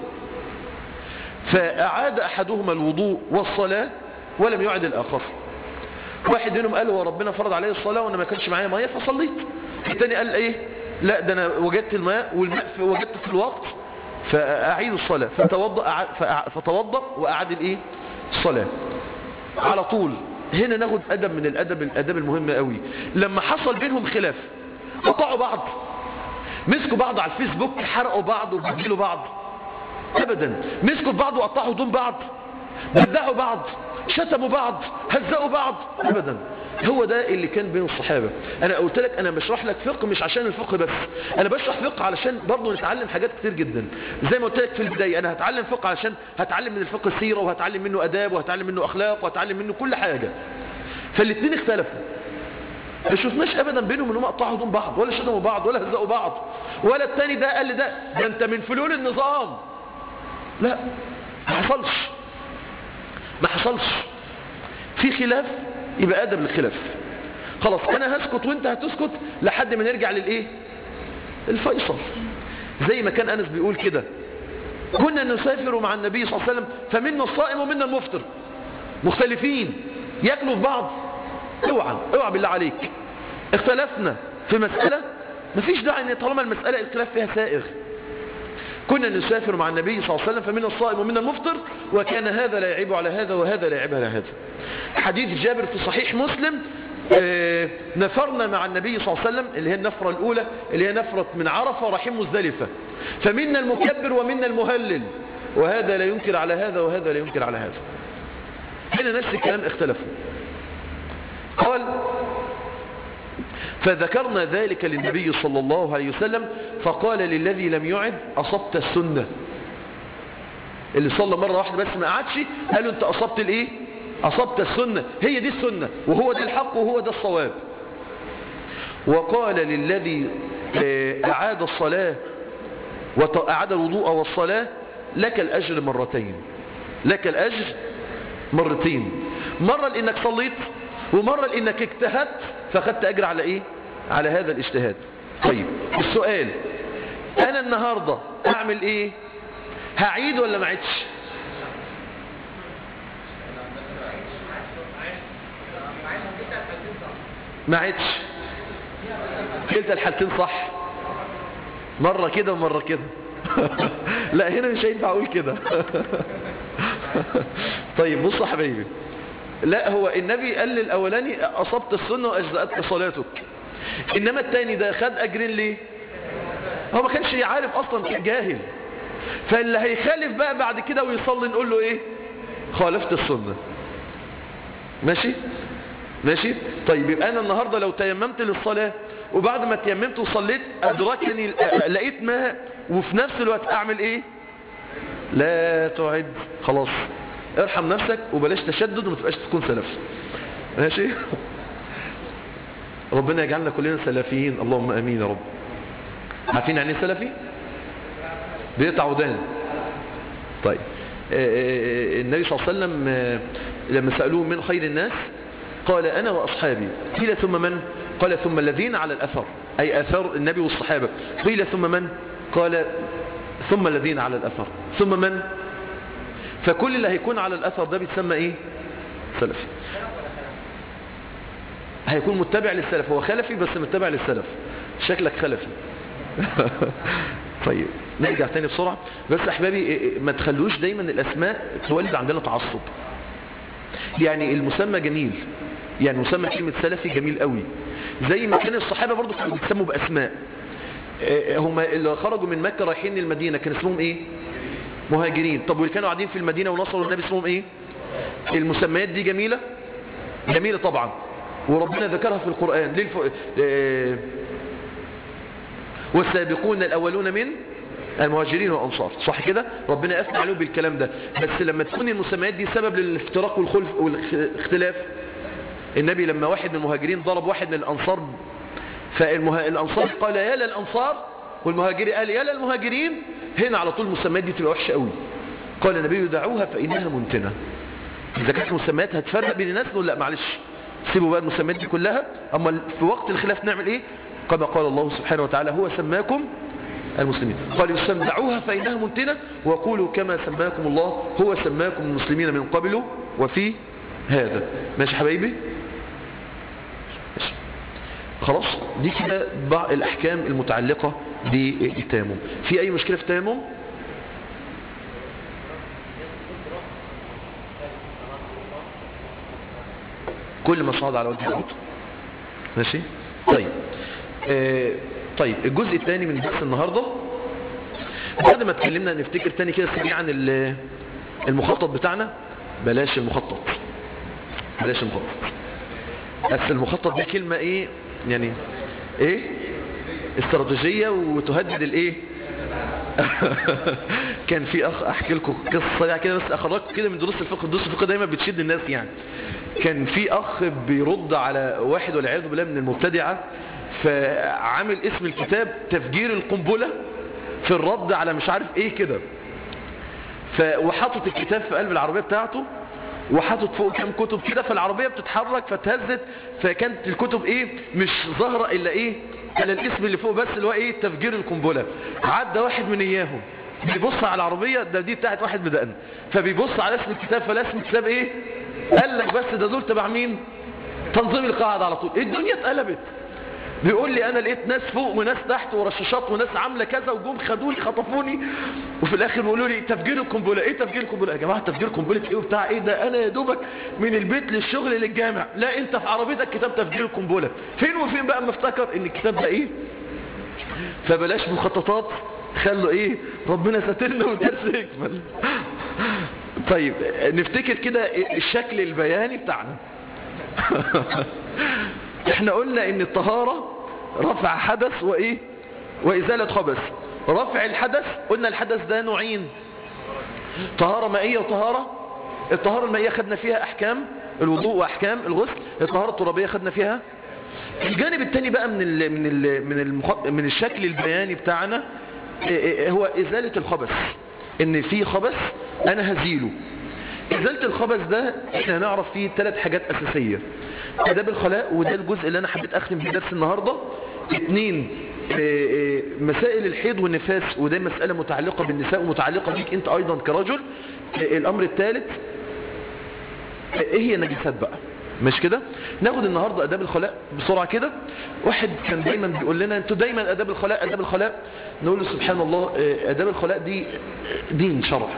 [SPEAKER 2] فأعاد أحدهما الوضوء والصلاة ولم يعد الآخر واحد منهم قال وربنا فرض عليه الصلاة وأنا ما كانش معايا مية فصليت الثاني قال إيه لا ده أنا وجدت الماء والماء وجدته في الوقت فأعيد الصلاة فتوضأ, فتوضأ وأعاد الإيه الصلاة على طول هنا ناخد أدب من الأدب الأدب المهم قوي لما حصل بينهم خلاف قطعوا بعض مسكوا بعض على الفيسبوك حرقوا بعض وبدلوا بعض ابدا مسكوا بعض وقطعوا هدوم بعض بدعوا بعض شتموا بعض هزقوا بعض ابدا هو ده اللي كان بين الصحابة انا قلت لك انا بشرح لك فقه مش عشان الفقه بس انا بشرح فقه علشان برضه نتعلم حاجات كتير جدا زي ما قلت لك في البداية انا هتعلم فقه علشان هتعلم من الفقه السيرة وهتعلم منه اداب وهتعلم منه اخلاق وهتعلم منه كل حاجة فالاثنين اختلفوا ما شفناش ابدا بينهم انهم قطعوا هدوم بعض ولا شتموا بعض ولا هزقوا بعض ولا التاني ده قال ده ده انت من فلول النظام لا ما حصلش ما حصلش في خلاف يبقى ادب للخلاف خلاص انا هسكت وانت هتسكت لحد ما نرجع للايه الفيصل زي ما كان انس بيقول كده كنا نسافر مع النبي صلى الله عليه وسلم فمنا الصائم ومنا المفطر مختلفين ياكلوا في بعض اوعى اوعى بالله عليك اختلفنا في مسألة مفيش داعي ان طالما المسألة الخلاف فيها سائغ كنا نسافر مع النبي صلى الله عليه وسلم فمن الصائم ومن المفطر وكان هذا لا يعيب على هذا وهذا لا يعيب على هذا حديث جابر في صحيح مسلم آه نفرنا مع النبي صلى الله عليه وسلم اللي هي النفرة الأولى اللي هي نفرة من عرفة رحم مزدلفة فمنا المكبر ومنا المهلل وهذا لا ينكر على هذا وهذا لا ينكر على هذا هنا نفس الكلام اختلفوا قال فذكرنا ذلك للنبي صلى الله عليه وسلم فقال للذي لم يعد أصبت السنة اللي صلى مرة واحدة بس ما قعدش قالوا انت أصبت الايه أصبت السنة هي دي السنة وهو ده الحق وهو ده الصواب وقال للذي أعاد الصلاة وأعاد الوضوء والصلاة لك الأجر مرتين لك الأجر مرتين مرة لأنك صليت ومرة لأنك اجتهدت فخدت أجر على إيه على هذا الاجتهاد طيب السؤال أنا النهاردة أعمل إيه هعيد ولا ما عيدش ما عيدش كلتا الحالتين صح مرة كده ومرة كده لا هنا مش هينفع اقول كده طيب بص يا حبايبي لا هو النبي قال للاولاني اصبت السنه واجزاتك صلاتك انما الثاني ده خد اجرين ليه هو ما كانش عارف اصلا كان جاهل فاللي هيخالف بقى بعد كده ويصلي نقول له ايه خالفت السنه ماشي ماشي طيب يبقى انا النهارده لو تيممت للصلاه وبعد ما تيممت وصليت ادركني لقيت ماء وفي نفس الوقت اعمل ايه لا تعد خلاص ارحم نفسك وبلاش تشدد وما تبقاش تكون سلف ماشي ربنا يجعلنا كلنا سلفيين اللهم امين يا رب عارفين يعني ايه سلفي بيقطع ودان طيب النبي صلى الله عليه وسلم لما سألوه من خير الناس قال أنا وأصحابي قيل ثم من قال ثم الذين على الأثر أي أثر النبي والصحابة قيل ثم من قال ثم الذين على الأثر ثم من فكل اللي هيكون على الأثر ده بيتسمى إيه سلفي هيكون متبع للسلف هو خلفي بس متبع للسلف شكلك خلفي طيب نرجع تاني بسرعة بس أحبابي ما تخلوش دايما الأسماء تولد عندنا تعصب يعني المسمى جميل يعني مسمى كلمة سلفي جميل قوي زي ما كان الصحابة برضو كانوا بيتسموا بأسماء هم اللي خرجوا من مكة رايحين للمدينة كان اسمهم ايه مهاجرين طب واللي كانوا قاعدين في المدينة ونصروا النبي اسمهم ايه المسميات دي جميلة جميلة طبعا وربنا ذكرها في القرآن ليه الف... اه... والسابقون الأولون من المهاجرين والأنصار صح كده ربنا أثنى عليهم بالكلام ده بس لما تكون المسميات دي سبب للافتراق والخلف والاختلاف النبي لما واحد من المهاجرين ضرب واحد من الأنصار فالأنصار قال يا للأنصار والمهاجرين قال يا للمهاجرين هنا على طول المسميات دي تبقى وحشة قوي قال النبي دعوها فإنها منتنة إذا كانت المسميات هتفرق بين الناس نقول لا معلش سيبوا بقى المسميات دي كلها أما في وقت الخلاف نعمل إيه كما قال الله سبحانه وتعالى هو سماكم المسلمين قال يسمى دعوها فإنها منتنة وقولوا كما سماكم الله هو سماكم المسلمين من قبل وفي هذا ماشي حبايبي ماشي. خلاص دي كده بعض الأحكام المتعلقة بالتيمم في أي مشكلة في التيمم كل ما صعد على وجه الأرض ماشي طيب آه طيب الجزء الثاني من درس النهاردة بعد ما اتكلمنا نفتكر تاني كده سريعا عن المخطط بتاعنا بلاش المخطط بلاش المخطط بس المخطط دي كلمة ايه يعني ايه استراتيجية وتهدد الايه كان في اخ احكي لكم قصه سريعه كده بس اخرجكم كده من دروس الفقه دروس الفقه دايما بتشد الناس يعني كان في اخ بيرد على واحد والعياذ بالله من المبتدعه فعامل اسم الكتاب تفجير القنبله في الرد على مش عارف ايه كده وحاطط الكتاب في قلب العربيه بتاعته وحاطط فوق كام كتب كده فالعربيه بتتحرك فتهزت فكانت الكتب ايه مش ظاهره الا ايه على الاسم اللي فوق بس اللي هو ايه تفجير القنبله عدى واحد من اياهم بيبص على العربيه ده دي بتاعت واحد بدقن فبيبص على اسم الكتاب فلا اسم الكتاب ايه قال لك بس ده دول تبع مين تنظيم القاعده على طول الدنيا اتقلبت بيقول لي انا لقيت ناس فوق وناس تحت ورشاشات وناس عامله كذا وجم خدوني خطفوني وفي الاخر بيقولوا لي تفجير القنبله ايه تفجير القنبله يا جماعه تفجير قنبله ايه وبتاع ايه ده انا يا دوبك من البيت للشغل للجامع لا انت في عربيتك كتاب تفجير القنبله فين وفين بقى اما افتكر ان الكتاب ده ايه فبلاش مخططات خلوا ايه ربنا ساترنا والدرس يكمل طيب نفتكر كده الشكل البياني بتاعنا احنا قلنا ان الطهارة رفع حدث وايه وازالة خبث رفع الحدث قلنا الحدث ده نوعين طهارة مائية وطهارة الطهارة المائية خدنا فيها احكام الوضوء واحكام الغسل الطهارة الترابية خدنا فيها الجانب الثاني بقى من ال من ال من المخ... من الشكل البياني بتاعنا هو ازالة الخبث ان في خبث انا هزيله ازالة الخبث ده احنا هنعرف فيه ثلاث حاجات اساسية اداب الخلاء وده الجزء اللي انا حبيت اختم فيه درس النهاردة اثنين مسائل الحيض والنفاس وده مسألة متعلقة بالنساء ومتعلقة بيك انت ايضا كرجل الامر الثالث ايه هي النجاسات بقى مش كده ناخد النهاردة اداب الخلاء بسرعة كده واحد كان دايما بيقول لنا انتوا دايما اداب الخلاء اداب الخلاء نقول له سبحان الله اداب الخلاء دي دين شرع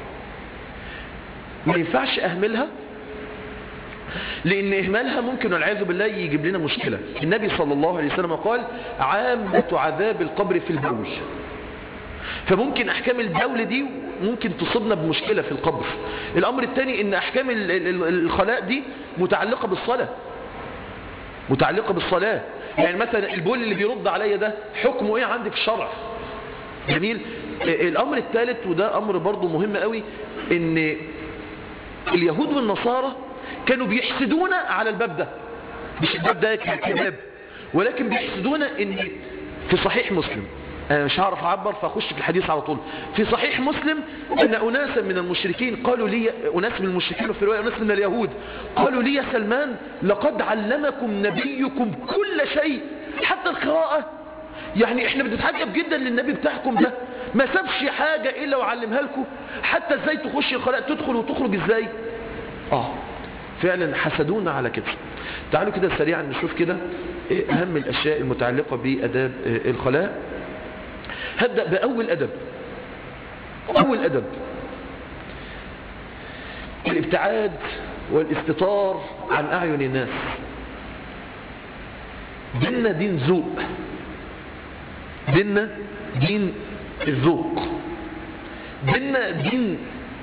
[SPEAKER 2] ما ينفعش اهملها لان اهمالها ممكن والعياذ بالله يجيب لنا مشكلة النبي صلى الله عليه وسلم قال عامة عذاب القبر في البول فممكن احكام البول دي ممكن تصيبنا بمشكلة في القبر الامر الثاني ان احكام الخلاء دي متعلقة بالصلاة متعلقة بالصلاة يعني مثلا البول اللي بيرد عليا ده حكمه ايه عندي في الشرع جميل الامر الثالث وده امر برضو مهم قوي ان اليهود والنصارى كانوا بيحسدونا على الباب ده مش الباب ده كباب ولكن بيحسدونا ان في صحيح مسلم أنا مش هعرف أعبر فأخش في الحديث على طول في صحيح مسلم أن أناسا من المشركين قالوا لي أناس من المشركين وفي رواية أناس من اليهود قالوا لي يا سلمان لقد علمكم نبيكم كل شيء حتى القراءة يعني احنا بنتعجب جدا للنبي بتاعكم ده ما سابش حاجة إلا وعلمها لكم حتى ازاي تخش القراءة تدخل وتخرج ازاي اه فعلا حسدونا على كده تعالوا كده سريعا نشوف كده أهم الأشياء المتعلقة بأداب الخلاء هبدأ بأول أدب أول أدب الابتعاد والاستطار عن أعين الناس ديننا دين ذوق ديننا دين الذوق ديننا دين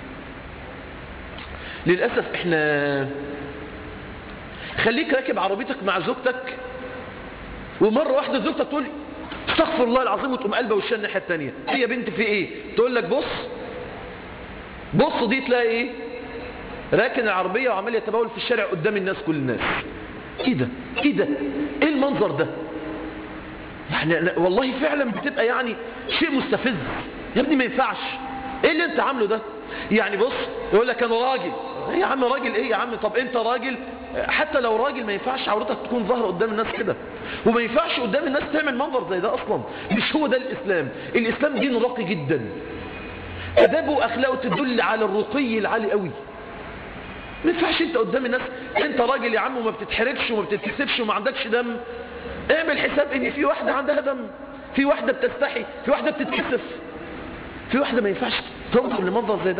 [SPEAKER 2] للأسف احنا خليك راكب عربيتك مع زوجتك ومرة واحدة زوجتك تقول استغفر الله العظيم وتقوم قلبه وشها الناحيه الثانيه هي بنت في ايه تقول لك بص بص دي تلاقي ايه راكن العربيه وعمال يتبول في الشارع قدام الناس كل الناس ايه ده ايه ده ايه المنظر ده يعني والله فعلا بتبقى يعني شيء مستفز يا ابني ما ينفعش ايه اللي انت عامله ده يعني بص يقول لك انا راجل يا عم راجل ايه يا عم طب انت راجل حتى لو راجل ما ينفعش عورتك تكون ظاهرة قدام الناس كده وما ينفعش قدام الناس تعمل منظر زي ده اصلا مش هو ده الاسلام الاسلام دين راقي جدا ادابه واخلاقه تدل على الرقي العالي قوي ما ينفعش انت قدام الناس انت راجل يا عم وما بتتحركش وما بتتكسفش وما عندكش دم اعمل حساب ان في واحدة عندها دم في واحدة بتستحي في واحدة بتتكسف في واحدة ما ينفعش تنظر لمنظر زي ده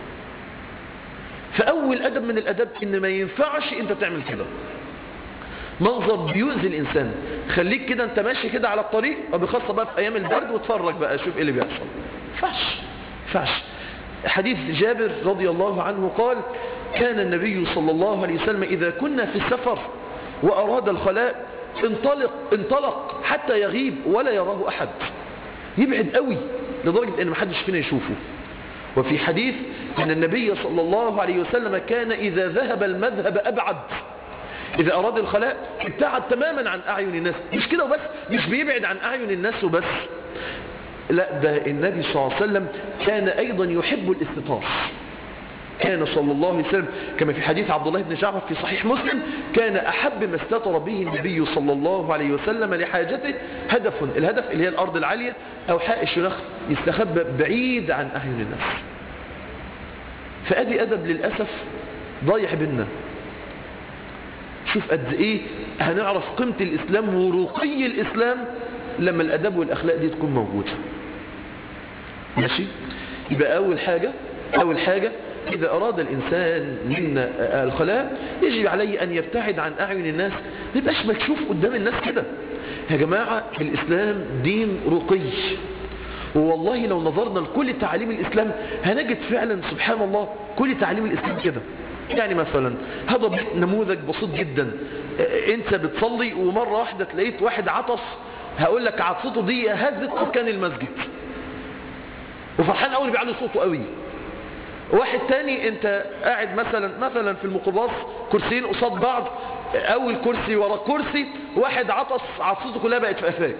[SPEAKER 2] فأول أدب من الأدب إن ما ينفعش أنت تعمل كده منظر بيؤذي الإنسان خليك كده أنت ماشي كده على الطريق وبخاصة بقى في أيام البرد وتفرج بقى شوف إيه اللي بيحصل فعش فعش حديث جابر رضي الله عنه قال كان النبي صلى الله عليه وسلم إذا كنا في السفر وأراد الخلاء انطلق, انطلق حتى يغيب ولا يراه أحد يبعد قوي لدرجة أن محدش فينا يشوفه وفي حديث أن النبي صلى الله عليه وسلم كان إذا ذهب المذهب أبعد إذا أراد الخلاء ابتعد تماما عن أعين الناس مش كده وبس مش بيبعد عن أعين الناس وبس لا ده النبي صلى الله عليه وسلم كان أيضا يحب الاستطار كان صلى الله عليه وسلم كما في حديث عبد الله بن جعفر في صحيح مسلم كان أحب ما استطر به النبي صلى الله عليه وسلم لحاجته هدف الهدف اللي هي الأرض العالية أو حائش نخل يستخبى بعيد عن أعين الناس فأدي أدب للأسف ضايع بينا شوف قد إيه هنعرف قيمة الإسلام ورقي الإسلام لما الأدب والأخلاق دي تكون موجودة ماشي يبقى أول حاجة أول حاجة إذا أراد الإنسان منا الخلاء يجب عليه أن يبتعد عن أعين الناس ما يبقاش مكشوف قدام الناس كده يا جماعة الإسلام دين رقي والله لو نظرنا لكل تعاليم الإسلام هنجد فعلا سبحان الله كل تعاليم الإسلام كده يعني مثلا هذا نموذج بسيط جدا انت بتصلي ومرة واحدة تلاقيت واحد عطس هقول لك عطسته دي هزت أركان المسجد وفرحان قوي بيعلي صوته قوي واحد تاني انت قاعد مثلا مثلا في الميكروباص كرسيين قصاد بعض اول كرسي ورا كرسي واحد عطس عطسته كلها بقت في قفاك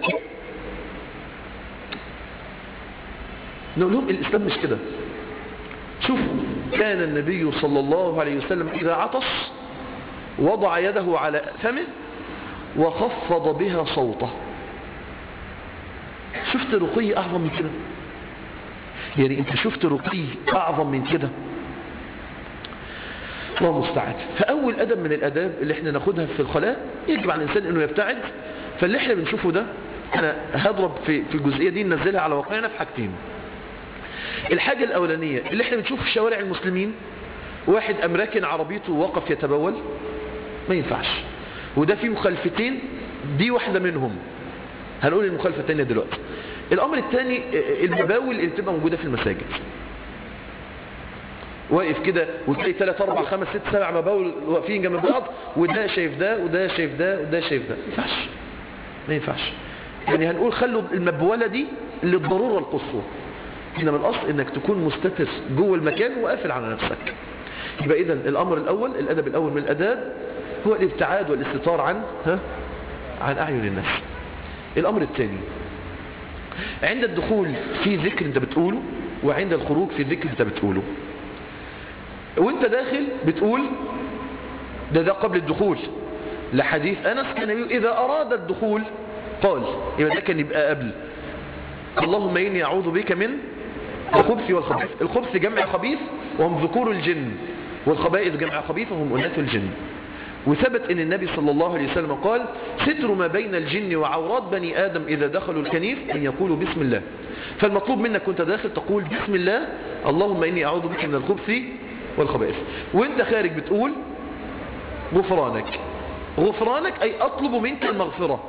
[SPEAKER 2] نقول لهم الاسلام مش كده شوفوا كان النبي صلى الله عليه وسلم اذا عطس وضع يده على فمه وخفض بها صوته شفت رقي اعظم من كده يعني انت شفت رقي اعظم من كده الله مستعد فاول ادب من الاداب اللي احنا ناخدها في الخلاء يجب على الانسان انه يبتعد فاللي احنا بنشوفه ده انا هضرب في في الجزئيه دي ننزلها على واقعنا في حاجتين الحاجه الاولانيه اللي احنا بنشوف في شوارع المسلمين واحد امريكان عربيته وقف يتبول ما ينفعش وده في مخالفتين دي واحده منهم هنقول المخالفه الثانيه دلوقتي الامر الثاني المباول اللي بتبقى موجوده في المساجد واقف كده وتلاقي 3 4 5 6 7 مباول واقفين جنب بعض وده شايف ده وده شايف ده وده شايف ده ما ينفعش ما ينفعش يعني هنقول خلوا المبوله دي للضروره القصوى انما الاصل انك تكون مستتر جوه المكان وقافل على نفسك يبقى اذا الامر الاول الادب الاول من الاداب هو الابتعاد والاستتار عن ها عن اعين الناس الامر الثاني عند الدخول في ذكر انت بتقوله وعند الخروج في ذكر انت بتقوله وانت داخل بتقول ده ده قبل الدخول لحديث انس كان يقول اذا اراد الدخول قال يبقى ده كان يبقى قبل اللهم اني اعوذ بك من الخبث والخبيث الخبث جمع خبيث وهم ذكور الجن والخبائث جمع خبيث وهم اناث الجن وثبت ان النبي صلى الله عليه وسلم قال ستر ما بين الجن وعورات بني آدم إذا دخلوا الكنيف أن يقولوا بسم الله فالمطلوب منك كنت داخل تقول بسم الله اللهم إني أعوذ بك من الخبث والخبائث وانت خارج بتقول غفرانك غفرانك أي أطلب منك المغفرة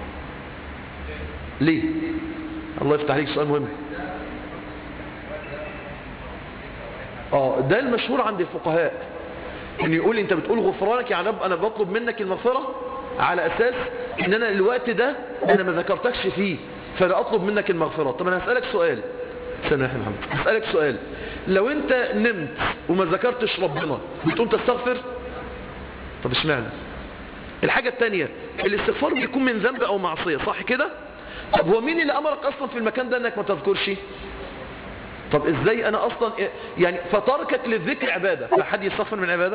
[SPEAKER 2] ليه الله يفتح عليك سؤال مهم اه ده المشهور عند الفقهاء ان يقول انت بتقول غفرانك يعني رب انا بطلب منك المغفرة على اساس ان انا الوقت ده انا ما ذكرتكش فيه فانا اطلب منك المغفرة طب انا هسألك سؤال سنة يا محمد هسألك سؤال لو انت نمت وما ذكرتش ربنا بتقوم تستغفر طب اشمعنى الحاجة التانية الاستغفار بيكون من ذنب او معصية صح كده طب هو مين اللي امرك اصلا في المكان ده انك ما تذكرش طب ازاي انا اصلا يعني فتركك للذكر عبادة فحد يستغفر من عبادة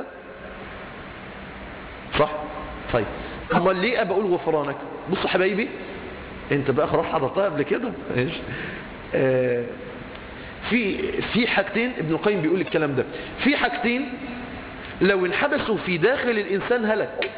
[SPEAKER 2] صح طيب امال ليه بقول غفرانك بص حبايبي انت بقى خلاص حضرتها قبل كده ايش آه في في حاجتين ابن القيم بيقول الكلام ده في حاجتين لو انحبسوا في داخل الانسان هلك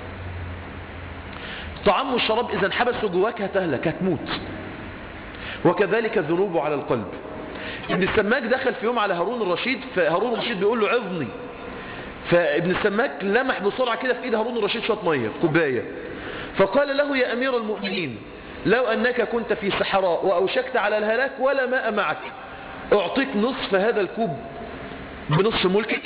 [SPEAKER 2] طعام والشراب اذا انحبسوا جواك هتهلك هتموت وكذلك الذنوب على القلب ابن السماك دخل في يوم على هارون الرشيد فهارون الرشيد بيقول له عظني فابن السماك لمح بسرعة كده في ايد هارون الرشيد شوية مية كوباية فقال له يا امير المؤمنين لو انك كنت في صحراء واوشكت على الهلاك ولا ماء معك اعطيك نصف هذا الكوب بنصف ملكك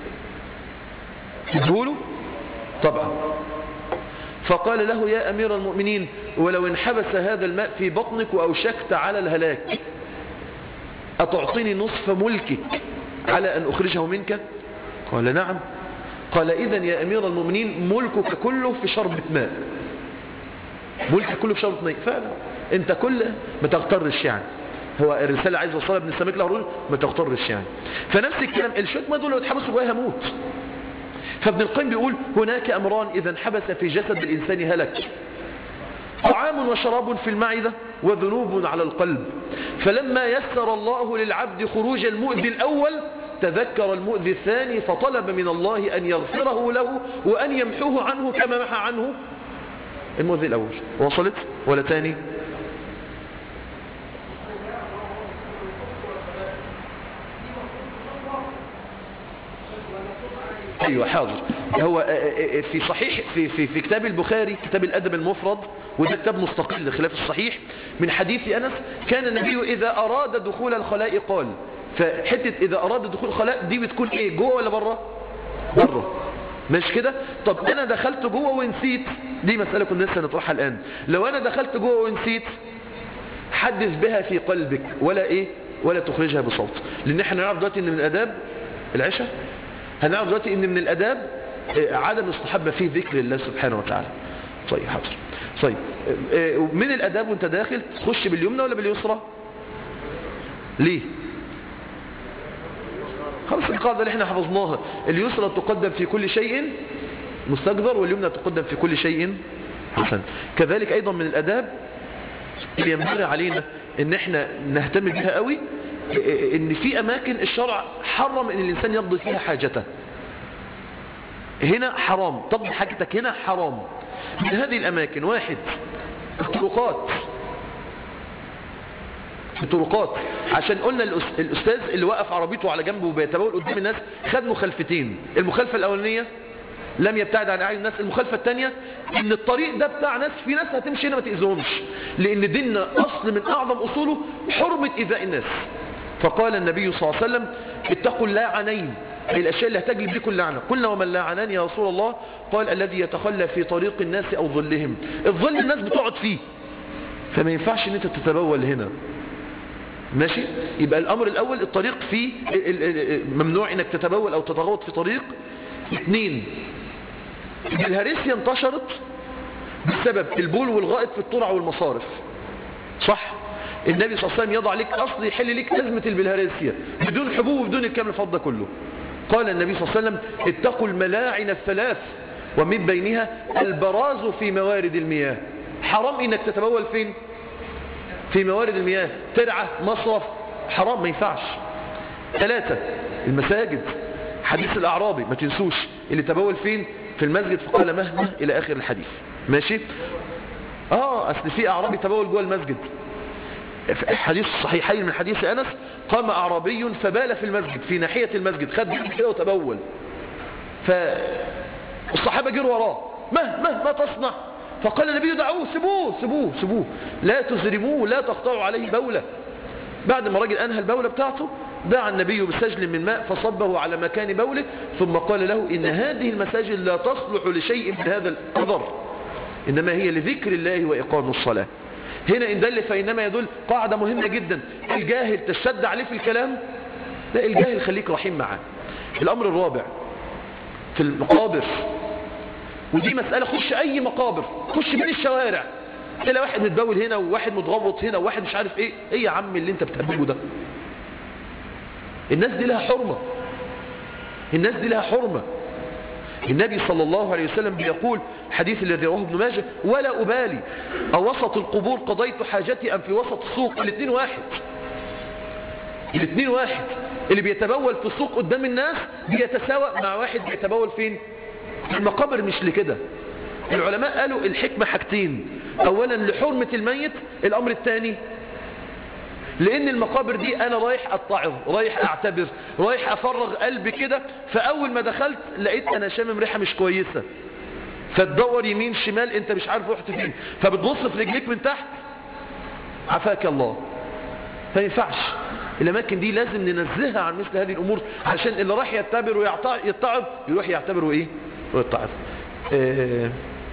[SPEAKER 2] تدهوله طبعا فقال له يا امير المؤمنين ولو انحبس هذا الماء في بطنك واوشكت على الهلاك أتعطيني نصف ملكك على أن أخرجه منك قال نعم قال إذا يا أمير المؤمنين ملكك كله في شربة ماء ملكك كله في شربة ماء فعلا أنت كله ما تغترش يعني هو الرسالة عايز وصلها ابن السماك له ما تغترش يعني فنفس الكلام الشوك ما دول لو اتحبسوا جواها هموت فابن القيم بيقول هناك أمران إذا انحبس في جسد الإنسان هلك طعام وشراب في المعدة وذنوب على القلب فلما يسر الله للعبد خروج المؤذي الأول تذكر المؤذي الثاني فطلب من الله أن يغفره له وأن يمحوه عنه كما محى عنه المؤذي الأول وصلت ولا تاني أيوة حاضر هو في صحيح في, في, في كتاب البخاري كتاب الأدب المفرد وده كتاب مستقل خلاف الصحيح من حديث أنس كان النبي إذا أراد دخول الخلاء قال فحتة إذا أراد دخول الخلاء دي بتكون إيه جوه ولا بره بره مش كده طب أنا دخلت جوه ونسيت دي مسألة كنا لسه نطرحها الآن لو أنا دخلت جوه ونسيت حدث بها في قلبك ولا إيه ولا تخرجها بصوت لأن احنا نعرف دلوقتي إن من الأداب العشاء هنعرف دلوقتي إن من الأداب عدم استحب فيه ذكر الله سبحانه وتعالى طيب حاضر طيب من الأداب وانت داخل تخش باليمنى ولا باليسرى ليه خلاص القاعدة اللي احنا حفظناها اليسرى تقدم في كل شيء مستقدر واليمنى تقدم في كل شيء حسن كذلك أيضا من الأداب اللي ينبغي علينا ان احنا نهتم بها قوي ان في اماكن الشرع حرم ان الانسان يقضي فيها حاجته هنا حرام تقضي حاجتك هنا حرام من هذه الاماكن واحد الطرقات الطرقات عشان قلنا الاستاذ اللي وقف عربيته على جنبه وبيتبول قدام الناس خد مخالفتين المخالفه الاولانيه لم يبتعد عن اعين الناس المخالفه الثانيه ان الطريق ده بتاع ناس في ناس هتمشي هنا ما تاذيهمش لان ديننا اصل من اعظم اصوله حرمه ايذاء الناس فقال النبي صلى الله عليه وسلم اتقوا اللاعنين أي الأشياء اللي هتجلب بكم اللعنة قلنا ومن لاعنان يا رسول الله قال الذي يتخلى في طريق الناس أو ظلهم الظل الناس بتقعد فيه فما ينفعش ان انت تتبول هنا ماشي يبقى الأمر الأول الطريق فيه ممنوع انك تتبول أو تتغوط في طريق اثنين الهريسيا انتشرت بسبب البول والغائط في الطرع والمصارف صح النبي صلى الله عليه وسلم يضع لك أصل يحل لك أزمة البلهارسيا بدون حبوب وبدون الكامل الفضة كله قال النبي صلى الله عليه وسلم اتقوا الملاعن الثلاث ومن بينها البراز في موارد المياه حرام انك تتبول فين في موارد المياه ترعة مصرف حرام ما ينفعش ثلاثة المساجد حديث الأعرابي ما تنسوش اللي تبول فين في المسجد فقال مهما إلى آخر الحديث ماشي اه اصل في اعرابي تبول جوه المسجد حديث صحيحين من حديث أنس قام أعرابي فبال في المسجد في ناحية المسجد خد كده وتبول فالصحابة جروا وراه ما ما ما تصنع فقال النبي دعوه سبوه سبوه سبوه لا تزرموه لا تقطعوا عليه بولة بعد ما راجل أنهى البولة بتاعته دعا النبي بسجل من ماء فصبه على مكان بوله ثم قال له إن هذه المساجد لا تصلح لشيء من هذا القدر إنما هي لذكر الله وإقام الصلاة هنا إن دل فإنما يدل قاعدة مهمة جدا الجاهل تشد عليه في الكلام لا الجاهل خليك رحيم معاه الأمر الرابع في المقابر ودي مسألة خش أي مقابر خش بين الشوارع تلاقي واحد متبول هنا وواحد متغوط هنا وواحد مش عارف ايه ايه يا عم اللي انت بتهبله ده الناس دي لها حرمة الناس دي لها حرمة النبي صلى الله عليه وسلم بيقول حديث الذي رواه ابن ماجه ولا أبالي أو وسط القبور قضيت حاجتي أم في وسط السوق الاثنين واحد الاثنين واحد اللي بيتبول في السوق قدام الناس بيتساوى مع واحد بيتبول فين المقابر مش لكده العلماء قالوا الحكمة حاجتين أولا لحرمة الميت الأمر الثاني لان المقابر دي انا رايح اتعظ رايح اعتبر رايح افرغ قلبي كده فاول ما دخلت لقيت انا شامم ريحه مش كويسه فتدور يمين شمال انت مش عارف رحت فين فبتبص في رجليك من تحت عفاك الله ما ينفعش الاماكن دي لازم ننزهها عن مثل هذه الامور عشان اللي راح يعتبر ويتعظ يروح يعتبر وايه ويتعظ اه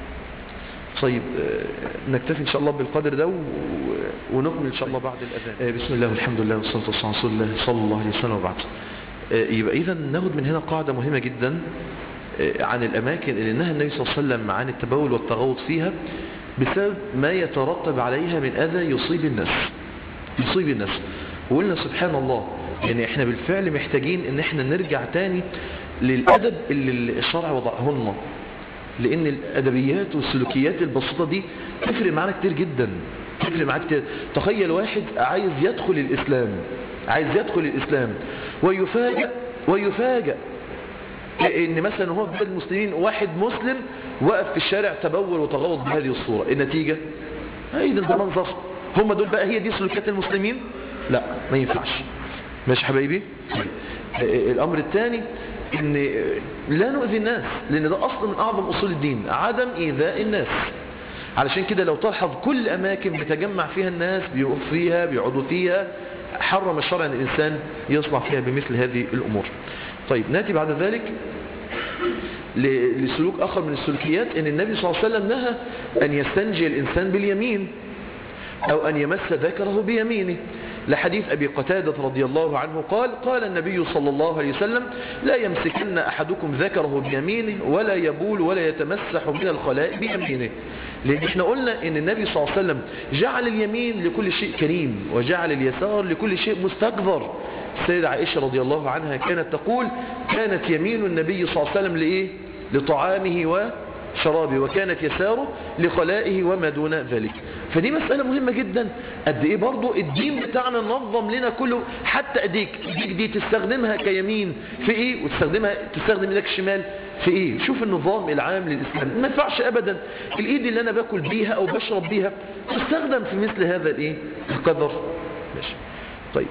[SPEAKER 2] طيب نكتفي ان شاء الله بالقدر ده ونكمل ان شاء الله بعد الاذان بسم الله والحمد لله والصلاه والسلام على رسول الله صلى الله عليه وسلم وبعد يبقى اذا ناخد من هنا قاعده مهمه جدا عن الاماكن اللي نهى النبي صلى الله عليه وسلم عن التبول والتغوط فيها بسبب ما يترتب عليها من اذى يصيب الناس يصيب الناس وقلنا سبحان الله يعني احنا بالفعل محتاجين ان احنا نرجع تاني للادب اللي الشرع وضعه لنا لان الادبيات والسلوكيات البسيطة دي تفرق معانا كتير جدا تفرق معانا كتير تخيل واحد عايز يدخل الاسلام عايز يدخل الاسلام ويفاجأ ويفاجأ ان مثلا هو في بلد المسلمين واحد مسلم وقف في الشارع تبول وتغوط بهذه الصورة النتيجة ايضا ده منظر هم دول بقى هي دي سلوكيات المسلمين لا ما ينفعش ماشي حبايبي الامر الثاني ان لا نؤذي الناس لان ده اصل من اعظم اصول الدين عدم ايذاء الناس علشان كده لو تلحظ كل اماكن بتجمع فيها الناس بيقف فيها بيقعدوا فيها حرم الشرع ان الانسان يصنع فيها بمثل هذه الامور طيب ناتي بعد ذلك لسلوك اخر من السلوكيات ان النبي صلى الله عليه وسلم نهى ان يستنجي الانسان باليمين او ان يمس ذكره بيمينه لحديث أبي قتادة رضي الله عنه قال قال النبي صلى الله عليه وسلم لا يمسكن أحدكم ذكره بيمينه ولا يبول ولا يتمسح من الخلاء بيمينه لأن احنا قلنا ان النبي صلى الله عليه وسلم جعل اليمين لكل شيء كريم وجعل اليسار لكل شيء مستكبر السيدة عائشة رضي الله عنها كانت تقول كانت يمين النبي صلى الله عليه وسلم لإيه لطعامه وشرابه وكانت يساره لخلائه وما دون ذلك فدي مسألة مهمة جدا قد ايه برضو الدين بتاعنا نظم لنا كله حتى ايديك ايديك دي تستخدمها كيمين في ايه وتستخدمها تستخدم ايدك الشمال في ايه شوف النظام العام للاسلام ما ينفعش ابدا الايد اللي انا باكل بيها او بشرب بيها تستخدم في مثل هذا الايه القدر ماشي طيب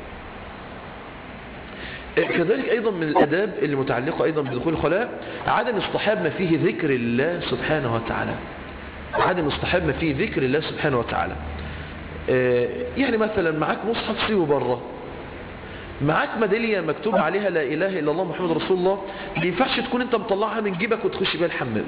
[SPEAKER 2] كذلك أيضا من الأداب اللي متعلقة أيضا بدخول الخلاء عدم اصطحاب ما فيه ذكر الله سبحانه وتعالى عدم اصطحاب ما فيه ذكر الله سبحانه وتعالى يعني مثلا معاك مصحف سيبه بره معاك ميداليه مكتوب عليها لا اله الا الله محمد رسول الله ما ينفعش تكون انت مطلعها من جيبك وتخش بيها الحمام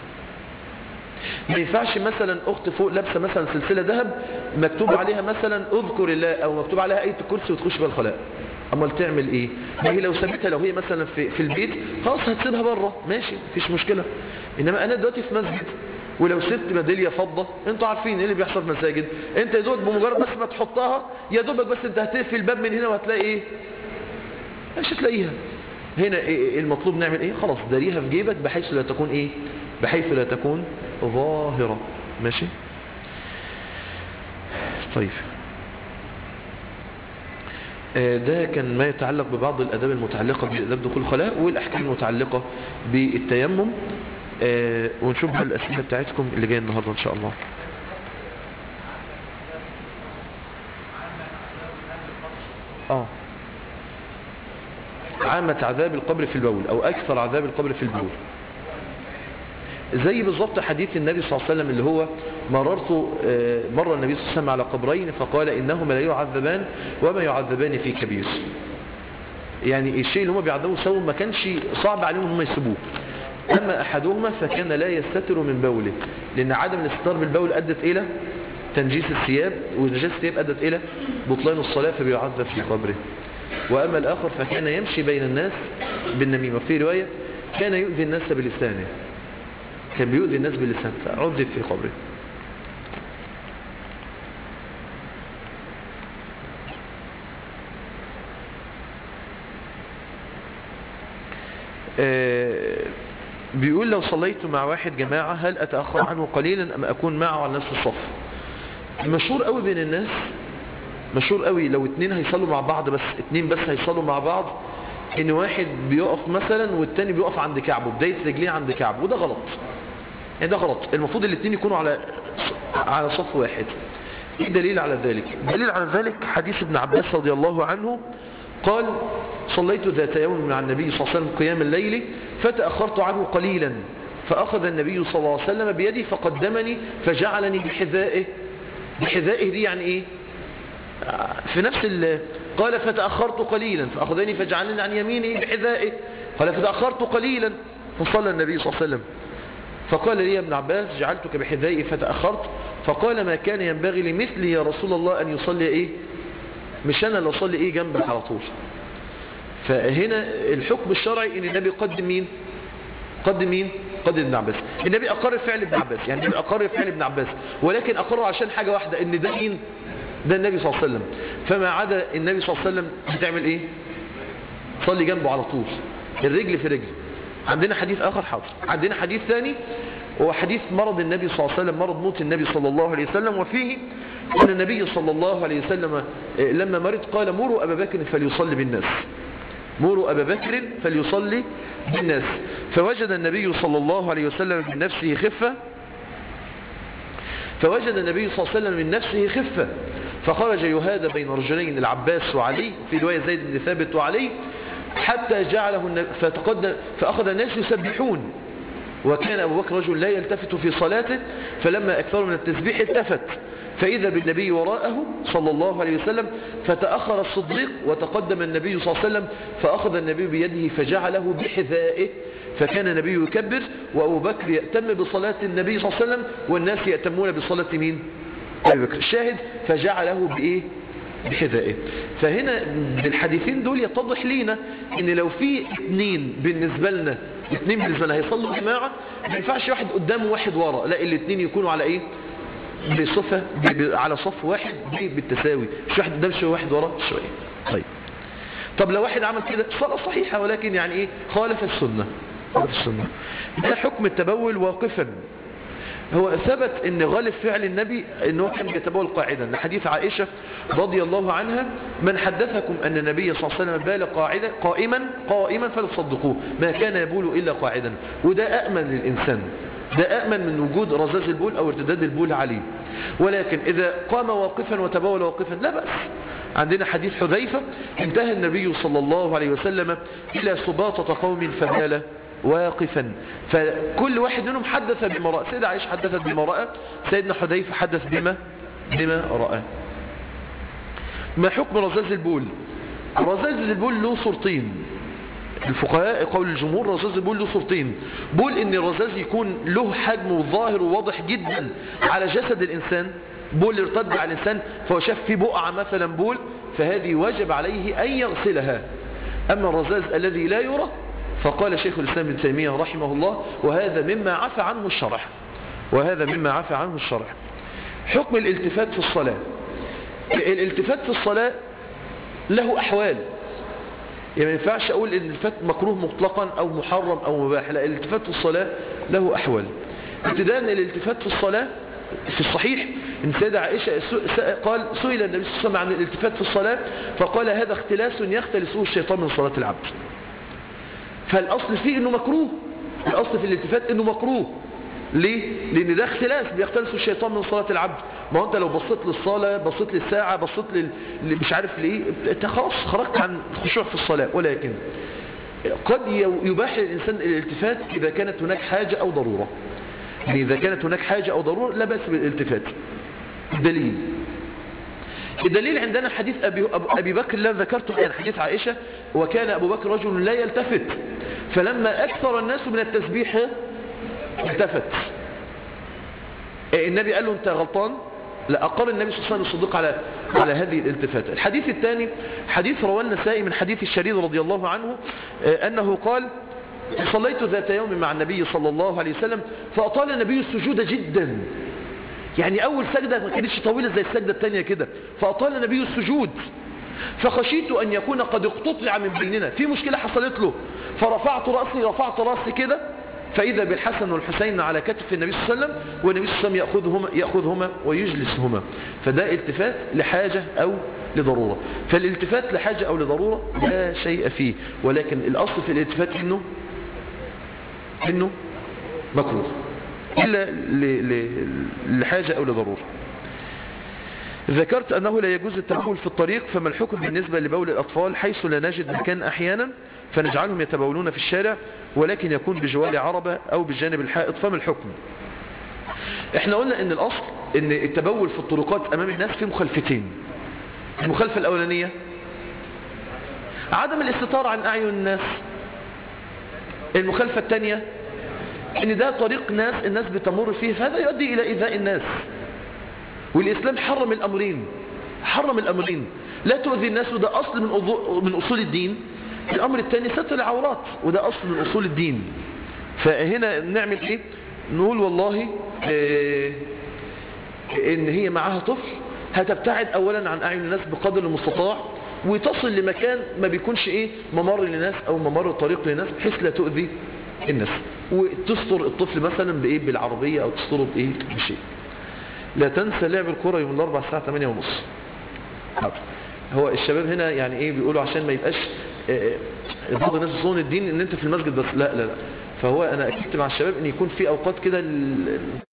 [SPEAKER 2] ما ينفعش مثلا اخت فوق لابسه مثلا سلسله ذهب مكتوب عليها مثلا اذكر الله او مكتوب عليها ايه الكرسي وتخش بيها الخلاء امال تعمل ايه ما هي لو سابتها لو هي مثلا في, في البيت خلاص هتسيبها بره ماشي مفيش مشكله انما انا دلوقتي في مسجد ولو سبت ميداليه فضه انتوا عارفين ايه اللي بيحصل في المساجد انت يا دوبك بمجرد بس ما تحطها يا دوبك بس انت هتقفل الباب من هنا وهتلاقي ايه مش هتلاقيها هنا إيه المطلوب نعمل ايه خلاص داريها في جيبك بحيث لا تكون ايه بحيث لا تكون ظاهره ماشي طيب ده كان ما يتعلق ببعض الأداب المتعلقة بأداب دخول الخلاء والأحكام المتعلقة بالتيمم ونشوف بقى الأسئلة بتاعتكم اللي جاية النهاردة إن شاء الله آه عامة عذاب القبر في البول أو أكثر عذاب القبر في البول زي بالظبط حديث النبي صلى الله عليه وسلم اللي هو مررت مر النبي صلى الله عليه وسلم على قبرين فقال إنهما لا يعذبان وما يعذبان في كبير يعني الشيء اللي هم بيعذبوه سوا ما كانش صعب عليهم هم يسيبوه أما أحدهما فكان لا يستتر من بوله لأن عدم الاستتار بالبول أدت إلى تنجيس الثياب ونجاس الثياب أدت إلى بطلان الصلاة فبيعذب في قبره وأما الآخر فكان يمشي بين الناس بالنميمة في رواية كان يؤذي الناس بلسانه كان بيؤذي الناس باللسان فعذب في قبره بيقول لو صليت مع واحد جماعة هل أتأخر عنه قليلا أم أكون معه على نفس الصف مشهور قوي بين الناس مشهور قوي لو اتنين هيصلوا مع بعض بس اتنين بس هيصلوا مع بعض ان واحد بيقف مثلا والتاني بيقف عند كعبه بداية رجليه عند كعبه وده غلط يعني ده غلط المفروض الاثنين يكونوا على على صف واحد ايه دليل على ذلك دليل على ذلك حديث ابن عباس رضي الله عنه قال صليت ذات يوم مع النبي صلى الله عليه وسلم قيام الليل فتأخرت عنه قليلا فأخذ النبي صلى الله عليه وسلم بيدي فقدمني فجعلني بحذائه بحذائه دي يعني ايه في نفس ال قال فتأخرت قليلا فأخذني فجعلني عن يمينه بحذائه قال فتأخرت قليلا فصلى النبي صلى الله عليه وسلم فقال لي ابن عباس جعلتك بحذائي فتأخرت فقال ما كان ينبغي لمثلي يا رسول الله أن يصلي إيه مش أنا اللي أصلي إيه جنبك على طول فهنا الحكم الشرعي ان النبي قدم مين قدم مين قدم ابن عباس النبي أقر فعل ابن عباس يعني النبي أقر فعل ابن عباس ولكن أقره عشان حاجة واحدة ان ده مين ده النبي صلى الله عليه وسلم فما عدا النبي صلى الله عليه وسلم هتعمل ايه صلي جنبه على طول الرجل في رجل عندنا حديث آخر حاضر عندنا حديث ثاني هو حديث مرض النبي صلى الله عليه وسلم مرض موت النبي صلى الله عليه وسلم وفيه أن النبي صلى الله عليه وسلم لما مرض قال مروا أبا بكر فليصلي بالناس مروا أبا بكر فليصلي بالناس فوجد النبي صلى الله عليه وسلم من نفسه خفة فوجد النبي صلى الله عليه وسلم من نفسه خفة فخرج يهادى بين رجلين العباس وعلي في رواية زيد بن ثابت وعلي حتى جعله النبي فتقدم فأخذ الناس يسبحون وكان أبو بكر رجل لا يلتفت في صلاته فلما أكثر من التسبيح التفت فإذا بالنبي وراءه صلى الله عليه وسلم فتأخر الصديق وتقدم النبي صلى الله عليه وسلم فأخذ النبي بيده فجعله بحذائه فكان النبي يكبر وأبو بكر يأتم بصلاة النبي صلى الله عليه وسلم والناس يأتمون بصلاة مين؟ أبي بكر الشاهد فجعله بإيه؟ بحذائه فهنا بالحديثين دول يتضح لينا ان لو في اثنين بالنسبة لنا اثنين بالنسبة لنا هيصلوا جماعة ما ينفعش واحد قدام وواحد ورا لا الاثنين يكونوا على ايه بصفة ب- على صف واحد ب- بالتساوي مش واحد قدام شوية واحد ورا شوية طيب طب لو واحد عمل كده صلاة صحيحة ولكن يعني ايه خالف السنة خالف السنة ده حكم التبول واقفا هو ثبت ان غالب فعل النبي انه كان يتبول قاعدا لحديث عائشة رضي الله عنها من حدثكم ان النبي صلى الله عليه وسلم بال قاعدا قائما قائما فلا تصدقوه ما كان يبول الا قاعدا وده أأمن للإنسان ده أأمن من وجود رذاذ البول أو ارتداد البول عليه ولكن إذا قام واقفا وتبول واقفا لا بأس عندنا حديث حذيفة انتهى النبي صلى الله عليه وسلم إلى سباطة قوم فبال واقفا فكل واحد منهم حدث بما رأى سيدة عائشة حدثت بما رأى سيدنا حذيفة حدث بما بما رأى ما حكم رذاذ البول رذاذ البول له صورتين الفقهاء قول الجمهور رذاذ البول له صورتين بول ان الرذاذ يكون له حجم وظاهر وواضح جدا على جسد الانسان بول ارتد على الانسان فهو شاف في بقعة مثلا بول فهذه واجب عليه ان يغسلها اما الرذاذ الذي لا يرى فقال شيخ الاسلام ابن تيمية رحمه الله وهذا مما عفى عنه الشرع وهذا مما عفى عنه الشرع حكم الالتفات في الصلاة الالتفات في الصلاة له أحوال يعني ما ينفعش أقول إن الالتفات مكروه مطلقا أو محرم أو مباح لا الالتفات في الصلاة له أحوال ابتداء الالتفات في الصلاة في الصحيح ان سيدة عائشة س- قال سئل النبي صلى الله عليه وسلم عن الالتفات في الصلاة فقال هذا اختلاس يختلسه الشيطان من صلاة العبد فالأصل فيه انه مكروه الأصل في الالتفات انه مكروه ليه؟ لأن ده اختلاس بيختلس الشيطان من صلاة العبد ما هو أنت لو بصيت للصلاة بصيت للساعة بصيت لل... ل- مش عارف ليه أنت خلاص خرجت عن الخشوع في الصلاة ولكن قد ي- يباح للإنسان الالتفات إذا كانت هناك حاجة أو ضرورة يعني إذا كانت هناك حاجة أو ضرورة لا بأس بالالتفات دليل الدليل عندنا حديث أبي, أب- أبي بكر الذي ذكرته الآن حديث عائشة وكان أبو بكر رجل لا يلتفت فلما أكثر الناس من التسبيح التفت النبي قال له أنت غلطان لا أقر النبي صلى الله عليه وسلم الصديق على على هذه الالتفات الحديث الثاني حديث رواه النسائي من حديث الشريد رضي الله عنه آه، أنه قال صليت ذات يوم مع النبي صلى الله عليه وسلم فأطال النبي السجود جدا يعني أول سجدة ما كانتش طويلة زي السجدة الثانية كده فأطال النبي السجود فخشيت أن يكون قد اقتطع من بيننا في مشكلة حصلت له فرفعت رأسي رفعت رأسي كده فإذا بالحسن والحسين على كتف النبي صلى الله عليه وسلم والنبي صلى الله عليه وسلم يأخذهما, يأخذهما ويجلسهما فده التفات لحاجة أو لضرورة فالالتفات لحاجة أو لضرورة لا شيء فيه ولكن الأصل في الالتفات إنه إنه مكروه إلا ل- ل- لحاجة أو لضرورة ذكرت أنه لا يجوز التبول في الطريق فما الحكم بالنسبة لبول الأطفال حيث لا نجد مكان أحيانا فنجعلهم يتبولون في الشارع ولكن يكون بجوال عربة أو بجانب الحائط فما الحكم احنا قلنا ان الأصل ان التبول في الطرقات أمام الناس في مخالفتين المخالفة الأولانية عدم الاستطار عن أعين الناس المخالفة الثانية ان ده طريق ناس الناس بتمر فيه فهذا يؤدي الى ايذاء الناس والاسلام حرم الامرين حرم الامرين لا تؤذي الناس وده اصل من أضو- من اصول الدين الامر الثاني ستر العورات وده اصل من اصول الدين فهنا نعمل ايه نقول والله آه، ان هي معاها طفل هتبتعد اولا عن اعين الناس بقدر المستطاع وتصل لمكان ما بيكونش ايه ممر لناس او ممر طريق لناس بحيث لا تؤذي الناس وتستر الطفل مثلا بايه بالعربية او تستره بايه بشيء لا تنسى لعب الكرة يوم الاربع الساعة 8 ونص هو الشباب هنا يعني ايه بيقولوا عشان ما يبقاش آه، آه، بعض الناس يظن الدين ان انت في المسجد بس لا لا لا فهو انا اكدت مع الشباب ان يكون في اوقات كده ال-